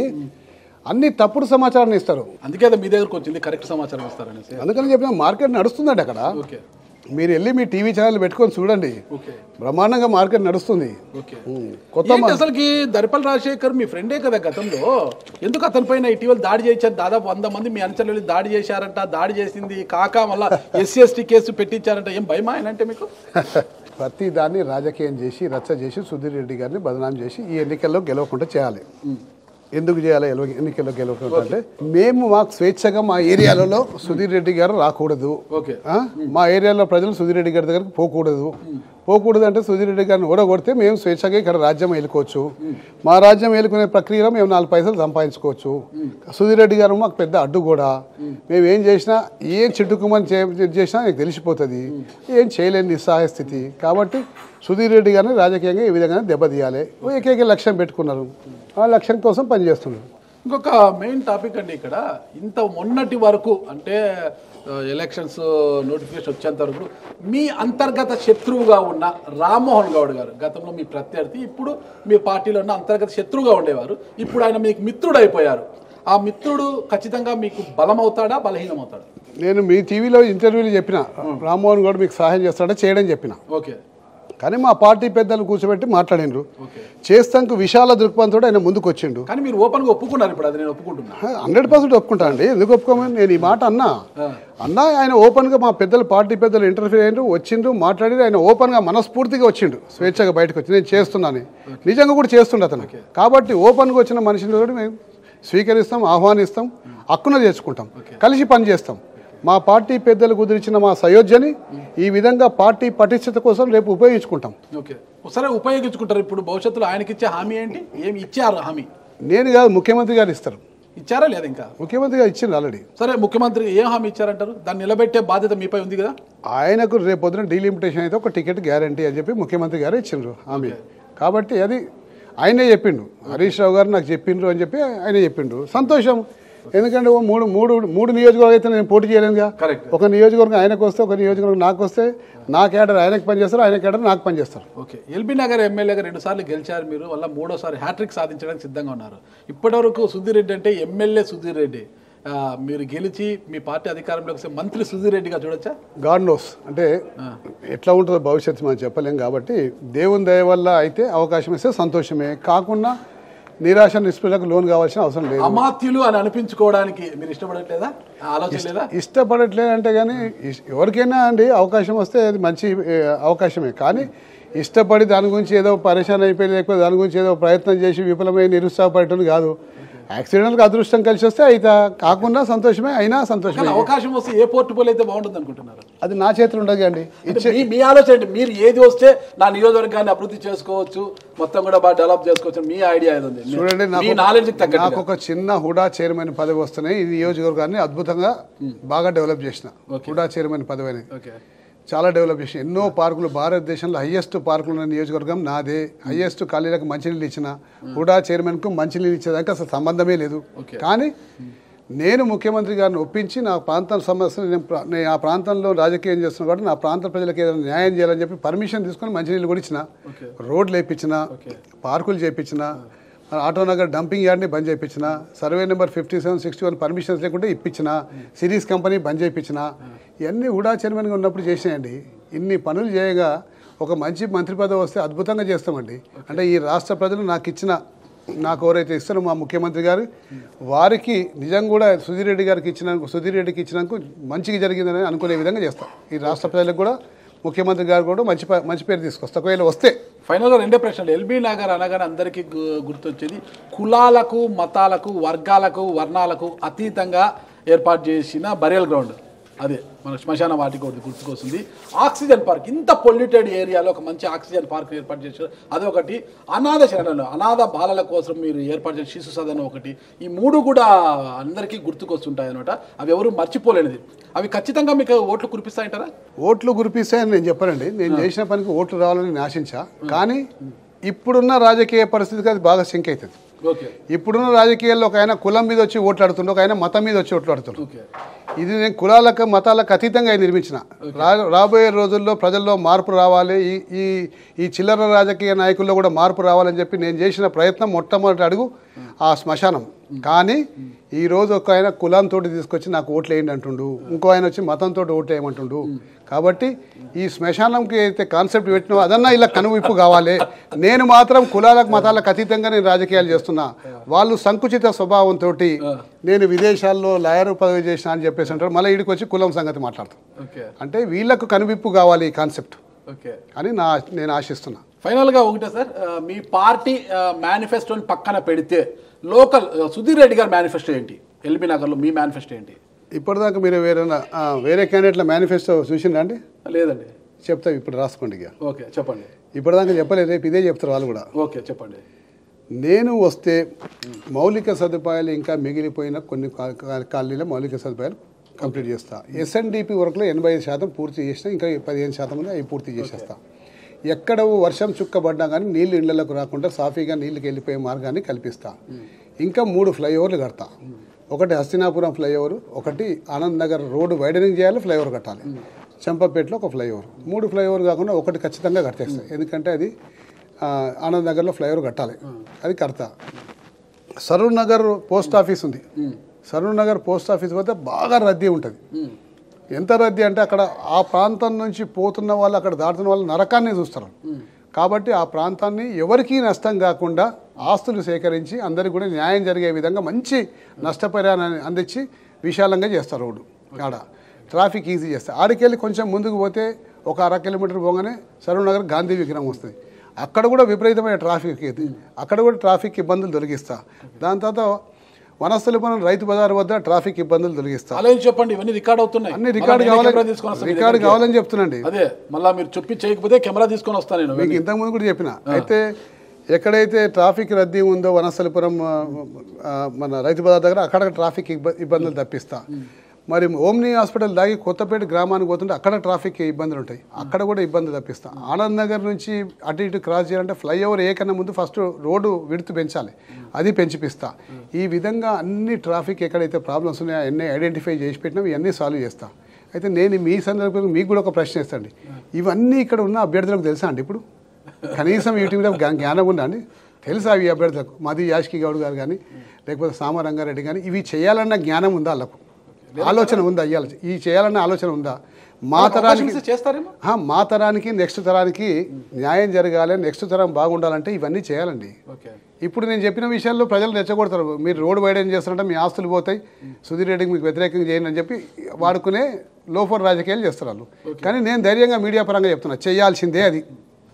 అన్ని తప్పుడు సమాచారాన్ని ఇస్తారు అందుకే అది మీ దగ్గరకు వచ్చింది కరెక్ట్ సమాచారం ఇస్తారనేసి అందుకని చెప్పిన మార్కెట్ నడుస్తుందండి అక్కడ ఓకే మీరు వెళ్ళి మీ టీవీ ఛానల్ పెట్టుకొని చూడండి ఓకే బ్రహ్మాండంగా మార్కెట్ నడుస్తుంది ఓకే ఉమ్, కొత్త ఏంటి అసలుకి దరిపల్ రాజశేఖర్ మీ ఫ్రెండే కదా గతంలో ఎందుకు అతని పైన ఇటీవల దాడి చేశారు దాదాపు వంద మంది మీ అనుచరులు వెళ్ళి దాడి చేశారంట దాడి చేసింది కాక మళ్ళా ఎస్సీ ఎస్టీ కేసు పెట్టించారంట ఏం భయమా ఆయన అంటే మీకు ప్రతి దాన్ని రాజకీయం చేసి రచ్చ చేసి సుధీర్ రెడ్డి గారిని బదనాం చేసి ఈ ఎన్నికల్లో గెలవకుండా చేయాలి ఎందుకు చేయాలి ఎలవ- ఎన్నికల్లో గెలవకుండా అంటే మేము మాకు స్వేచ్ఛగా మా ఏరియాలలో సుధీర్ రెడ్డి గారు రాకూడదు ఓకే ఆ? మా ఏరియాలో ప్రజలు సుధీర్ రెడ్డి గారి దగ్గరికి పోకూడదు పోకూడదు అంటే సుధీర్ రెడ్డి గారిని ఓడగొడితే మేము స్వేచ్ఛగా ఇక్కడ రాజ్యం ఏలుకోవచ్చు మా రాజ్యం ఏలుకునే ప్రక్రియలో మేము నాలుగు పైసలు సంపాదించుకోవచ్చు సుధీర్ రెడ్డి గారు మాకు పెద్ద అడ్డు కూడా మేము ఏం చేసినా ఏం చిట్టుకుమని చే- చేసినా నాకు తెలిసిపోతుంది ఏం చేయలేని నిస్సహాయ స్థితి కాబట్టి సుధీర్ రెడ్డి గారిని రాజకీయంగా ఈ విధంగా దెబ్బతీయాలి ఏకైక లక్ష్యం పెట్టుకున్నారు ఆ లక్ష్యం కోసం పనిచేస్తున్నారు ఇంకొక మెయిన్ టాపిక్ అండి ఇక్కడ ఇంత మొన్నటి వరకు అంటే ఎలక్షన్స్ నోటిఫికేషన్ వచ్చేంత వరకు మీ అంతర్గత శత్రువుగా ఉన్న రామ్మోహన్ గౌడ్ గారు గతంలో మీ ప్రత్యర్థి ఇప్పుడు మీ పార్టీలో ఉన్న అంతర్గత శత్రువుగా ఉండేవారు ఇప్పుడు ఆయన మీకు మిత్రుడు అయిపోయారు ఆ మిత్రుడు ఖచ్చితంగా మీకు బలం అవుతాడా బలహీనం అవుతాడా నేను మీ టీవీలో ఇంటర్వ్యూలు చెప్పిన రామ్మోహన్ గౌడ్ మీకు సహాయం చేస్తాడా చేయడం చెప్పిన ఓకే కానీ మా పార్టీ పెద్దలు కూర్చోబెట్టి మాట్లాడిండ్రు ఓకే చేస్తానికి విశాల దృక్పథంతో ఆయన ముందుకు వచ్చిండు కానీ మీరు ఓపెన్గా ఒప్పుకున్నారు ఇప్పుడు అది నేను ఒప్పుకుంటున్నా హండ్రెడ్ పర్సెంట్ ఒప్పుకుంటా అండి ఎందుకు ఒప్పుకోమని నేను ఈ మాట అన్నా అన్నా ఆయన ఓపెన్గా మా పెద్దలు పార్టీ పెద్దలు ఇంటర్ఫీర్ అయ్యిండ్రు వచ్చిండ్రు మాట్లాడి ఆయన ఓపెన్గా మనస్ఫూర్తిగా వచ్చిండు స్వేచ్ఛగా బయటకు వచ్చి నేను చేస్తున్నాను నిజంగా కూడా చేస్తుండే అతను కాబట్టి ఓపెన్గా వచ్చిన మనిషిని కూడా మేము స్వీకరిస్తాం ఆహ్వానిస్తాం హక్కున చేసుకుంటాం కలిసి పని చేస్తాం మా పార్టీ పెద్దలు కుదిరించిన మా సయోధ్యని ఈ విధంగా పార్టీ పటిష్టత కోసం రేపు ఉపయోగించుకుంటాం ఓకే సరే ఉపయోగించుకుంటారు ఇప్పుడు భవిష్యత్తులో ఆయనకి ఇచ్చే హామీ ఏంటి ఏమి ఇచ్చారు హామీ నేను కాదు ముఖ్యమంత్రి గారు ఇస్తారు ఇచ్చారా లేదా ఇంకా ముఖ్యమంత్రి గారు ఇచ్చిండ్రు ఆల్రెడీ సరే ముఖ్యమంత్రి ఏం హామీ ఇచ్చారంటారు దాన్ని నిలబెట్టే బాధ్యత మీపై ఉంది కదా ఆయనకు రేపు పొద్దున డీలిమిటేషన్ అయితే ఒక టికెట్ గ్యారంటీ అని చెప్పి ముఖ్యమంత్రి గారు ఇచ్చిండ్రు హామీ కాబట్టి అది ఆయనే చెప్పిండు హరీష్ రావు గారు నాకు చెప్పిండ్రు అని చెప్పి ఆయన చెప్పిండ్రు సంతోషం ఎందుకంటే ఓ మూడు మూడు మూడు నియోజకవర్గం అయితే నేను పోటీ చేయలేనుగా Correct. ఒక నియోజకవర్గం ఆయనకు వస్తే ఒక నియోజకవర్గం నాకు వస్తే నా కేడర్ ఆయనకు పనిచేస్తారు ఆయన కేడర్ నాకు పనిచేస్తారు ఓకే ఎల్బీ నగర్ ఎమ్మెల్యేగా రెండు సార్లు గెలిచారు మీరు వల్ల మూడోసారి హ్యాట్రిక్ సాధించడానికి సిద్ధంగా ఉన్నారు ఇప్పటివరకు సుధీర్ రెడ్డి అంటే ఎమ్మెల్యే సుధీర్ రెడ్డి ఆ, మీరు గెలిచి మీ పార్టీ అధికారంలోకి వస్తే మంత్రి సుధీర్ రెడ్డిగా చూడొచ్చా గాడ్ నోస్ అంటే ఎట్లా ఉంటుందో భవిష్యత్తు మనం చెప్పలేం కాబట్టి దేవుని దయ వల్ల అయితే అవకాశం ఇస్తే సంతోషమే కాకుండా నిరాశ నిస్పృహలకు లోన్ కావాల్సిన అవసరం లేదు అమాత్యులు అని అనిపించుకోవడానికి మీరు ఇష్టపడట్లేదా ఆ ఆలోచన లేదా ఇష్టపడట్లేదంటే కానీ ఇస్- ఎవరికైనా అండి అవకాశం వస్తే అది మంచి ఏ, అవకాశమే కానీ ఇష్టపడి దాని గురించి ఏదో పరేషాన్ అయిపోయి లేకపోతే దాని గురించి ఏదో ప్రయత్నం చేసి విఫలమై నిరుత్సాహపడటం కాదు యాక్సిడెంట్కి అదృష్టం కలిసి వస్తే అయితే కాకుండా సంతోషమే అయినా కానీ సంతోషమే అవకాశం వస్తే ఏ పోర్టుబోల్ అయితే బాగుంటుంది అనుకుంటున్నారు అది నా చేతిలో ఉండదు అండి అంటే మీ మీ ఆలోచన ఏంటి మీరు ఏది వస్తే నా నియోజకవర్గాన్ని అభివృద్ధి చేసుకోవచ్చు మొత్తం కూడా బాగా డెవలప్ చేసుకోవచ్చు అని మీ ఐడియా ఏది ఉంది చూడండి మీ నాకు నాలెడ్జ్ నాకు తగ్గట్టు ఒక చిన్న హుడా చైర్మన్ పదవి వస్తున్నాయి ఈ నియోజకవర్గాన్ని అద్భుతంగా బాగా డెవలప్ చేసిన హుడా చైర్మన్ పదవి అనేది ఓకే చాలా డెవలప్ చేసిన ఎన్నో పార్కులు భారతదేశంలో హైయెస్ట్ పార్కులు ఉన్న నియోజకవర్గం నాదే హైయెస్ట్ ఖాళీలకు మంచినీళ్ళు ఇచ్చిన హుడా చైర్మన్కు మంచినీళ్ళు ఇచ్చేదానికి అసలు సంబంధమే లేదు Okay. కానీ నేను ముఖ్యమంత్రి గారిని ఒప్పించి నా ప్రాంతం సమస్యలు నేను ప్రా- నేను ఆ ప్రాంతంలో రాజకీయం చేస్తున్నా కాబట్టి నా ప్రాంత ప్రజలకు ఏదైనా న్యాయం చేయాలని చెప్పి పర్మిషన్ తీసుకొని మంచినీళ్ళు కూడా ఇచ్చిన Okay. రోడ్లు వేయించిన Okay. పార్కులు చేయించిన ఆటోనగర్ డంపింగ్ యార్డ్ని బంద్ చేయించిన survey number fifty seven sixty one permissions లేకుంటే ఇప్పించిన సిరీస్ కంపెనీ బంద్ చేయించిన ఇవన్నీ హుడా చైర్మన్గా ఉన్నప్పుడు చేసినాయండి ఇన్ని పనులు చేయగా ఒక మంచి మంత్రి పదవి వస్తే అద్భుతంగా చేస్తామండి అంటే ఈ రాష్ట్ర ప్రజలు నాకు ఇచ్చిన నాకు ఎవరైతే ఇస్తారో మా ముఖ్యమంత్రి గారు వారికి నిజం కూడా సుధీర్ రెడ్డి గారికి ఇచ్చినందుకు సుధీర్ రెడ్డికి ఇచ్చినందుకు మంచిగా జరిగిందని అనుకునే విధంగా చేస్తాం ఈ రాష్ట్ర ప్రజలకు కూడా ముఖ్యమంత్రి గారు కూడా మంచి ప- మంచి పేరు తీసుకొస్తా ఒకవేళ వస్తే ఫైనల్గా రెండే ప్రశ్నలు ఎల్బీ నగర్ అనగానే అందరికీ గు- గుర్తొచ్చేది కులాలకు మతాలకు వర్గాలకు వర్ణాలకు అతీతంగా ఏర్పాటు చేసిన బరియల్ గ్రౌండ్ అదే మన శ్మశాన వాటికి ఒకటి గుర్తుకొస్తుంది ఆక్సిజన్ పార్క్ ఇంత పొల్యూటెడ్ ఏరియాలో ఒక మంచి ఆక్సిజన్ పార్క్ ఏర్పాటు చేశారు అదొకటి అనాథ శరణాలు అనాథ బాలల కోసం మీరు ఏర్పాటు చేసిన శిశు సదనం ఒకటి ఈ మూడు కూడా అందరికీ గుర్తుకొస్తుంటాయి అనమాట అవి ఎవరు మర్చిపోలేనిది అవి ఖచ్చితంగా మీకు ఓట్లు కురిపిస్తాయంటారా ఓట్లు గురిపిస్తాయని నేను చెప్పానండి నేను చేసిన పనికి ఓట్లు రావాలని నేను ఆశించా కానీ ఇప్పుడున్న రాజకీయ పరిస్థితికి అది బాగా సింక్ అవుతుంది ఓకే ఇప్పుడున్న రాజకీయాల్లో ఒక ఆయన కులం మీద వచ్చి ఓట్లాడుతుండే ఒక ఆయన మతం మీద వచ్చి ఓట్లాడుతుండు ఓకే ఇది నేను కులాలకు మతాలకు అతీతంగా ఇది నిర్మించిన రా రాబోయే రోజుల్లో ప్రజల్లో మార్పు రావాలి ఈ ఈ ఈ చిల్లర రాజకీయ నాయకుల్లో కూడా మార్పు రావాలని చెప్పి నేను చేసిన ప్రయత్నం మొట్టమొదటి అడుగు ఆ శ్మశానం కానీ ఈ రోజు ఒక ఆయన కులంతో తీసుకొచ్చి నాకు ఓట్లు వేయండి అంటుండు ఇంకో ఆయన వచ్చి మతంతో ఓట్లు వేయమంటుండు కాబట్టి ఈ శ్మశానంకి అయితే కాన్సెప్ట్ పెట్టినా అదన్నా ఇలా కనువిప్పు కావాలి నేను మాత్రం కులాలకు మతాలకు అతీతంగా నేను రాజకీయాలు చేస్తున్నా వాళ్ళు సంకుచిత స్వభావంతో నేను విదేశాల్లో లాయర్ పదవి చేసిన అని చెప్పేసి అంటారు మళ్ళీ ఇడికి వచ్చి కులం సంగతి మాట్లాడతాం ఓకే అంటే వీళ్ళకు కనువిప్పు కావాలి ఈ కాన్సెప్ట్ ఓకే అని నా నేను ఆశిస్తున్నా ఫైనల్గా ఒకటే సార్ ఆ, మీ పార్టీ మేనిఫెస్టోని పక్కన పెడితే లోకల్ ఆ, సుధీర్ రెడ్డి గారి మేనిఫెస్టో ఏంటి ఎల్బీ నగర్లో మీ మేనిఫెస్టో ఏంటి ఇప్పటిదాకా మీరు వేరే వేరే క్యాండిడేట్ల మేనిఫెస్టో చూసిండ్రా అండి లేదండి చెప్తా ఇప్పుడు రాసుకోండి ఇక ఓకే చెప్పండి ఇప్పటిదాకా చెప్పలేదు రేపు ఇదే చెప్తారు వాళ్ళు కూడా ఓకే చెప్పండి నేను వస్తే మౌలిక సదుపాయాలు ఇంకా మిగిలిపోయిన కొన్ని కా- కా- కాలనీల మౌలిక సదుపాయాలు కంప్లీట్ చేస్తా ఎస్ఎన్డిపి వర్క్లో ఎనభై ఐదు శాతం పూర్తి చేసిన ఇంకా పదిహేను శాతం ఉంది అవి పూర్తి చేసేస్తా ఎక్కడ వర్షం చుక్కబడ్డా కానీ నీళ్లు ఇళ్లకు రాకుండా సాఫీగా నీళ్ళకి వెళ్ళిపోయే మార్గాన్ని కల్పిస్తా ఇంకా మూడు ఫ్లైఓవర్లు కడతా ఒకటి హస్తినాపురం ఫ్లైఓవర్ ఒకటి ఆనంద్ నగర్ రోడ్డు వైడనింగ్ చేయాలి ఫ్లైఓవర్ కట్టాలి చంపపేటలో ఒక ఫ్లైఓవర్ మూడు ఫ్లైఓవర్ కాకుండా ఒకటి ఖచ్చితంగా కట్టేస్తాయి ఎందుకంటే అది ఆ, ఆనంద్ నగర్లో ఫ్లైఓవర్ కట్టాలి అది కడతా సరూర్ నగర్ పోస్ట్ ఆఫీస్ ఉంది సరూర్ నగర్ పోస్ట్ ఆఫీస్ వద్ద బాగా రద్దీ ఉంటుంది ఎంత రద్దీ అంటే అక్కడ ఆ ప్రాంతం నుంచి పోతున్న వాళ్ళు అక్కడ దాటుతున్న వాళ్ళు నరకాన్ని చూస్తారు కాబట్టి ఆ ప్రాంతాన్ని ఎవరికీ నష్టం కాకుండా ఆస్తులు సేకరించి అందరికి కూడా న్యాయం జరిగే విధంగా మంచి నష్టపరిహారాన్ని అందించి విశాలంగా చేస్తారు రోడ్డు ఆడ ట్రాఫిక్ ఈజీ చేస్తారు ఆడికెళ్ళి కొంచెం ముందుకు పోతే ఒక అర కిలోమీటర్ పోగానే సరూర్ నగర్ గాంధీ విగ్రహం వస్తుంది అక్కడ కూడా విపరీతమైన ట్రాఫిక్ ఇది అక్కడ కూడా ట్రాఫిక్ ఇబ్బందులు తొలగిస్తా దాని తర్వాత వనస్థలిపురం రైతు బజార్ వద్ద ట్రాఫిక్ ఇబ్బందులు తొలగిస్తా ఆలోచించి చెప్పండి ఇవన్నీ రికార్డ్ అవుతున్నాయి అన్ని రికార్డు మళ్ళా నేనే కెమెరా కావాలని తీసుకొని వస్తాను మీ రికార్డు దగ్గరికి. కావాలని చెప్తున్నాండి అదే మళ్ళీ మీరు చెప్పి చేయకపోతే కెమెరా తీసుకొని వస్తాను నేను మీకు ఇంతకుముందు కూడా చెప్పిన అయితే ఎక్కడైతే ట్రాఫిక్ రద్దీ ఉందో వనస్థలిపురం ఆ, ఆ, మన రైతు బజార్ దగ్గర అక్కడ ట్రాఫిక్ ఇబ్బ- ఇబ్బందులు తప్పిస్తా మరి ఓమ్ని హాస్పిటల్ దాగి కొత్తపేట గ్రామానికి పోతుంటే అక్కడ ట్రాఫిక్ ఇబ్బందులు ఉంటాయి అక్కడ కూడా ఇబ్బంది తప్పిస్తా ఆనంద్ నగర్ నుంచి అటు ఇటు క్రాస్ చేయాలంటే ఫ్లైఓవర్ ఏ కన్నా ముందు ఫస్ట్ రోడ్డు విడుతు పెంచాలి అది పెంచిపిస్తా ఈ విధంగా అన్ని ట్రాఫిక్ ఎక్కడైతే ప్రాబ్లమ్స్ ఉన్నాయో అన్నీ ఐడెంటిఫై చేసి పెట్టినా ఇవన్నీ సాల్వ్ చేస్తా అయితే నేను మీ సందర్భంగా మీకు కూడా ఒక ప్రశ్న ఇస్తాండి ఇవన్నీ ఇక్కడ ఉన్న అభ్యర్థులకు తెలుసా అండి ఇప్పుడు కనీసం యూట్యూబ్లో జ్ఞా- జ్ఞానం ఉందా అండి తెలుసా ఈ అభ్యర్థులకు మాది యాష్కి గౌడ్ గారు కానీ లేకపోతే సామరంగారెడ్డి కానీ ఇవి చేయాలన్న జ్ఞానం ఉందా వాళ్ళకు ఆలోచన ఉందా ఇవాళ ఈ చేయాలన్న ఆలోచన ఉందా మా తరానికి అవకాశం ఇస్తే చేస్తారేమో ఆ, మా తరానికి నెక్స్ట్ తరానికి న్యాయం జరగాలి నెక్స్ట్ తరం బాగుండాలంటే ఇవన్నీ చేయాలండి ఓకే ఇప్పుడు నేను చెప్పిన విషయాల్లో ప్రజలు రెచ్చగొడతారు మీరు రోడ్ వైడెన్ చేస్తారంటే మీ ఆస్తులు పోతాయి సుధీర్ రెడ్డికి మీకు వ్యతిరేకంగా చేయండి అని చెప్పి వాడుకునే లోఫర్ రాజకీయాలు చేస్తారు వాళ్ళు కానీ నేను ధైర్యంగా మీడియా పరంగా చెప్తున్నా చేయాల్సిందే అది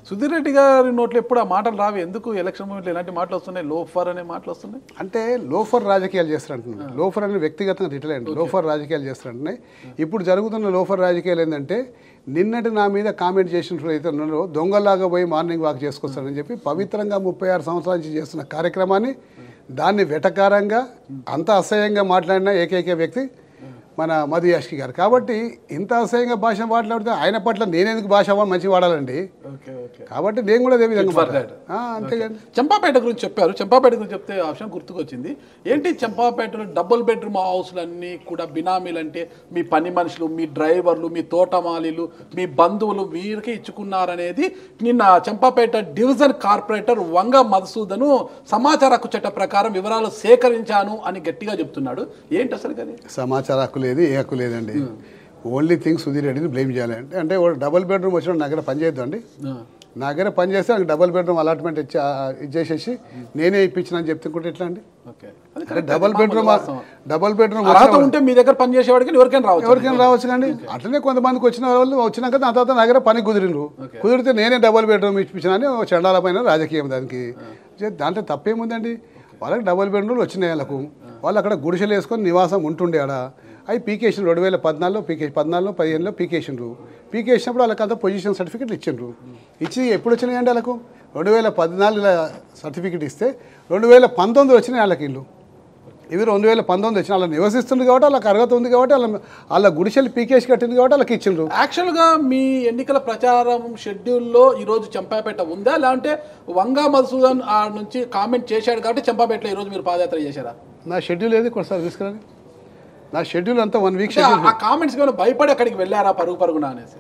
సుధీర్ రెడ్డి గారి నోట్లో ఎప్పుడు ఆ మాటలు రావి ఎందుకు ఎలక్షన్ మూమెంట్లో ఎలాంటి మాటలు వస్తున్నాయి లోఫర్ అనే మాటలు వస్తున్నాయి అంటే లోఫర్ రాజకీయాలు చేస్తారంటున్నాను లోఫర్ అని వ్యక్తిగతంగా రిటైల్ లోఫర్ రాజకీయాలు చేస్తారంటున్నాయి ఇప్పుడు జరుగుతున్న లోఫర్ రాజకీయాలు ఏంటంటే నిన్నటి నా మీద కామెంట్ చేసిన అయితే ఉన్నారో దొంగలాగా పోయి మార్నింగ్ వాక్ చేసుకొస్తారని చెప్పి పవిత్రంగా ముప్పై ఆరు సంవత్సరాల నుంచి చేస్తున్న కార్యక్రమాన్ని దాన్ని వెటకారంగా అంత అసహ్యంగా మాట్లాడిన ఏకైక వ్యక్తి మన మధు యాష్కి గారు కాబట్టి ఇంత అసహ్యంగా భాష మాట్లాడితే ఆయన పట్ల నేనెందుకు భాష మంచి వాడాలండి ఓకే ఓకే కాబట్టి నేను కూడా అదే విధంగా for మాట్లాడాను. that. ఆ, అంతేగాని చంపాపేట గురించి చెప్పారు చంపాపేట గురించి చెప్తే ఆ విషయం గుర్తుకొచ్చింది ఏంటి చంపాపేటలో డబుల్ బెడ్రూమ్ హౌస్లు అన్నీ కూడా బినామీలు అంటే మీ పని మనుషులు మీ డ్రైవర్లు మీ తోటమాలీలు మీ బంధువులు వీరికి ఇచ్చుకున్నారనేది నిన్న చంపాపేట డివిజన్ కార్పొరేటర్ వంగ మధుసూదను సమాచార హక్కు చట్ట ప్రకారం వివరాలు సేకరించాను అని గట్టిగా చెప్తున్నాడు ఏంటి అసలు కానీ సమాచార హక్కు లేదు ఏ హక్కు లేదండి ఓన్లీ థింగ్ సుధీర్ రెడ్డిని బ్లేమ్ చేయాలి అంటే అంటే వాడు డబుల్ బెడ్రూమ్ వచ్చిన నా దగ్గర పని చేయొద్దండి నా దగ్గర పని చేస్తే నాకు డబుల్ బెడ్రూమ్ అలాట్మెంట్ ఇచ్చి ఆ, ఇచ్చేసేసి నేనే ఇప్పించిన అని చెప్తుంటే ఎట్లా అండి ఓకే అంటే డబుల్ బెడ్రూమ్ డబుల్ బెడ్రూమ్ అర్హత ఉంటే మీ దగ్గర పని చేసేవాడికి ఎవరికైనా రావచ్చు ఎవరికైనా రావచ్చు కండి అట్లనే కొంతమందికి వచ్చిన వాళ్ళు వచ్చినాక నా తర్వాత నా దగ్గర పని కుదిరిండ్రు కుదిరితే నేనే డబుల్ బెడ్రూమ్ ఇప్పించిన అని ఓ చండాల పైన రాజకీయం దానికి చే- దాంట్లో తప్పేముందండి వాళ్ళకి డబుల్ బెడ్రూమ్లు వచ్చినాయి వాళ్ళకు వాళ్ళు అక్కడ గుడిసెలు వేసుకొని నివాసం ఉంటుండే ఆడ అవి పీకేషన్ రెండు వేల పద్నాలుగులో పీకే పద్నాలుగులో పదిహేనులో పీకేసిండ్రు పీకేసినప్పుడు వాళ్ళకి అంత పొజిషన్ సర్టిఫికేట్ ఇచ్చిండ్రు ఇచ్చి ఎప్పుడు వచ్చినాయండి వాళ్ళకు రెండు వేల పద్నాలుగుల సర్టిఫికేట్ ఇస్తే రెండు వేల పంతొమ్మిది వచ్చినాయి వాళ్ళకి ఇల్లు ఇవి రెండు వేల పంతొమ్మిది వచ్చిన వాళ్ళ నివసిస్తుంది కాబట్టి వాళ్ళకి అర్హత ఉంది కాబట్టి వాళ్ళ వాళ్ళ గుడిసెలు పీకేసి కట్టింది కాబట్టి వాళ్ళకి ఇచ్చిండ్రు యాక్చువల్గా మీ ఎన్నికల ప్రచారం షెడ్యూల్లో ఈరోజు చంపాపేట ఉందా లేదంటే వంగా మధుసూదన్ ఆ నుంచి కామెంట్ చేశాడు కాబట్టి చంపాపేటలో ఈరోజు మీరు పాదయాత్ర చేశారా నా షెడ్యూల్ ఏది కొనసారి తీసుకురండి నా షెడ్యూల్ అంతా వన్ వీక్ అంటే ఆ- షెడ్యూల్ ఆ కామెంట్స్ ఏమైనా భయపడి అక్కడికి వెళ్ళారా పరుగు పరుగున అనేసి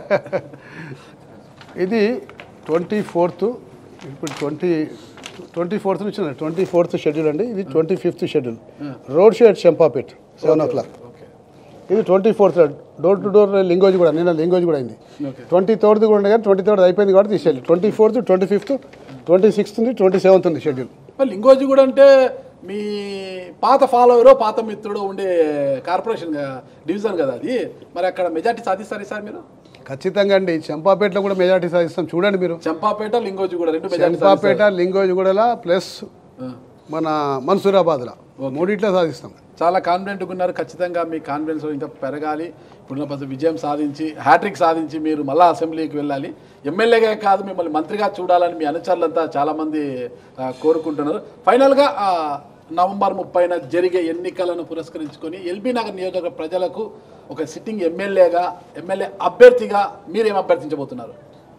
ఇది ట్వంటీ ఫోర్త్ ఇప్పుడు ట్వంటీ ట్వంటీ ఫోర్త్ నుంచి ట్వంటీ ఫోర్త్ షెడ్యూల్ అండి ఇది twenty fifth schedule road show at Champapet seven o'clock ఇది twenty fourth door to door Lingoj కూడా నిన్న లింగోజ్ కూడా అయింది Okay. ట్వంటీ థర్డ్ కూడా ఉండే కానీ ట్వంటీ థర్డ్ అయిపోయింది కాబట్టి తీసేయాలి twenty fourth twenty fifth twenty sixth ఉంది ట్వంటీ సెవెంత్ ఉంది షెడ్యూల్ మరి లింగోజీ కూడా అంటే మీ పాత ఫాలోవరో పాత మిత్రుడు ఉండే కార్పొరేషన్ గా- డివిజన్ కదా అది మరి అక్కడ మెజార్టీ సాధిస్తారు సార్ మీరు ఖచ్చితంగా అండి చంపాపేటలో కూడా మెజార్టీ సాధిస్తాం చూడండి మీరు చంపాపేట లింగోజీ కూడా రెండు మెజార్టీ చంపాపేట లింగోజిగూడల ప్లస్ మన మన్సూరాబాద్లో మూడిట్లో సాధిస్తాం చాలా కాన్ఫిడెంట్గా ఉన్నారు ఖచ్చితంగా మీ కాన్ఫిడెన్స్ ఇంకా పెరగాలి ఇప్పుడున్న పరిస్థితి విజయం సాధించి హ్యాట్రిక్ సాధించి మీరు మళ్ళా అసెంబ్లీకి వెళ్ళాలి ఎమ్మెల్యేగా కాదు మిమ్మల్ని మంత్రిగా చూడాలని మీ అనుచరులంతా చాలామంది ఆ, కోరుకుంటున్నారు ఫైనల్గా ఆ, నవంబర్ ముప్పైన జరిగే ఎన్నికలను పురస్కరించుకొని ఎల్బీ నగర్ నియోజకవర్గ ప్రజలకు ఒక సిట్టింగ్ ఎమ్మెల్యేగా ఎమ్మెల్యే అభ్యర్థిగా మీరేం అభ్యర్థించబోతున్నారు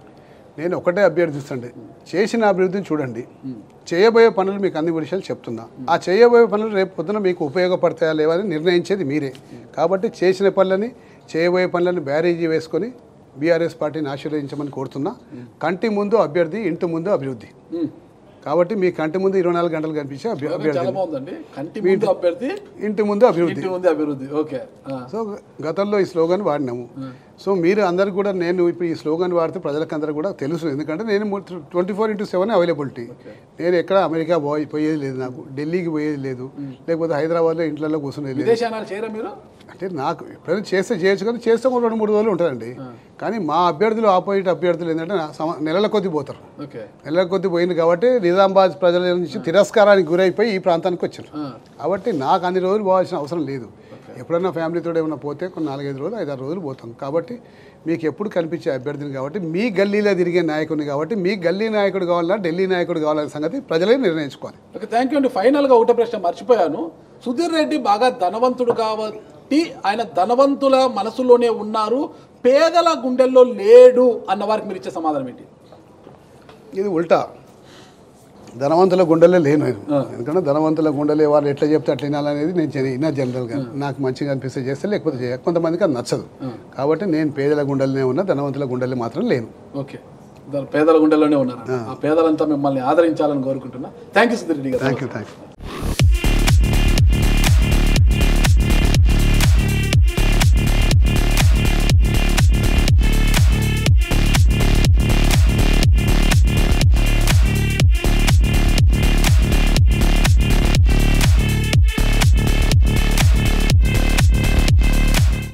నేను ఒకటే అభ్యర్థిస్తండి చేసిన అభివృద్ధిని చూడండి చేయబోయే పనులు మీకు అన్ని విషయాలు చెప్తున్నా ఆ చేయబోయే పనులు రేపు పొద్దున మీకు ఉపయోగపడతాయా లేవని నిర్ణయించేది మీరే కాబట్టి చేసిన పనులని చేయబోయే పనులను బ్యారేజీ వేసుకొని బీఆర్ఎస్ పార్టీని ఆశీర్వదించమని కోరుతున్నా కంటి ముందు అభ్యర్థి ఇంటి ముందు అభివృద్ధి కాబట్టి మీ కంటి ముందు ఇరవై నాలుగు గంటలు కనిపించే అభ్య- చాలా అభ్యర్థి బాగుందండి కంటి ముందు అభ్యర్థి ఇంటి ముందు అభివృద్ధి ఇంటి ముందు అభివృద్ధి ఓకే ఆ. సో గతంలో ఈ స్లోగన్ వాడినాము సో మీరు అందరు కూడా నేను ఇప్పుడు ఈ స్లోగన్ వాడితే ప్రజలకు అందరూ కూడా తెలుసు ఎందుకంటే నేను twenty four into seven availability నేను ఎక్కడ అమెరికా పోయి పోయేది లేదు నాకు ఢిల్లీకి పోయేది లేదు లేకపోతే హైదరాబాద్లో ఇంట్లో కూర్చునేది లేదు విదేశానాలు చేయరా మీరు అంటే నాకు ఎప్పుడైనా చేస్తే చేయొచ్చు కానీ చేస్తే ఒక రెండు మూడు రోజులు ఉంటుందండి కానీ మా అభ్యర్థులు ఆపోజిట్ అభ్యర్థులు ఏంటంటే నా సమ- నెలల కొద్దీ పోతారు ఓకే నెలల కొద్దీ పోయింది కాబట్టి నిజామాబాద్ ప్రజల నుంచి తిరస్కారానికి గురైపోయి ఈ ప్రాంతానికి వచ్చారు ఆ. కాబట్టి నాకు అన్ని రోజులు పోవాల్సిన అవసరం లేదు ఎప్పుడైనా ఫ్యామిలీతో ఏమైనా పోతే కొన్ని నాలుగైదు రోజులు ఐదారు రోజులు పోతాం కాబట్టి మీకు ఎప్పుడు కనిపించే అభ్యర్థిని కాబట్టి మీ గల్లీలో తిరిగే నాయకుడిని కాబట్టి మీ గల్లీ నాయకుడు కావాలన్నా ఢిల్లీ నాయకుడు కావాలనే సంగతి ప్రజలే నిర్ణయించుకోవాలి ఓకే థ్యాంక్ యూ అండి ఫైనల్గా ఒకటో ప్రశ్న మర్చిపోయాను సుధీర్ రెడ్డి బాగా ధనవంతుడు కాబట్టి ఆయన ధనవంతుల మనసులోనే ఉన్నారు పేదల గుండెల్లో లేడు అన్న వారికి మీరు ఇచ్చే సమాధానం ఏంటి ఇది ఉల్టా ధనవంతుల గుండెలే లేను నేను ఎందుకంటే ధనవంతుల గుండెలే వాళ్ళు ఎట్లా చెప్తే అట్లా వినాలనేది నేను చె- విన్నా జనరల్గా నాకు మంచిగా అనిపిస్తే చేస్తే లేకపోతే చేయ కొంతమందికి అది నచ్చదు కాబట్టి నేను పేదల గుండెలనే ఉన్నా ధనవంతుల గుండెలే మాత్రం లేను ఓకే దాని పేదల గుండెల్లోనే ఉన్నారు ఆ పేదలంతా మిమ్మల్ని ఆదరించాలని కోరుకుంటున్నా థ్యాంక్ యూ సుధీర్ రెడ్డి గారు థ్యాంక్ యూ థ్యాంక్ యూ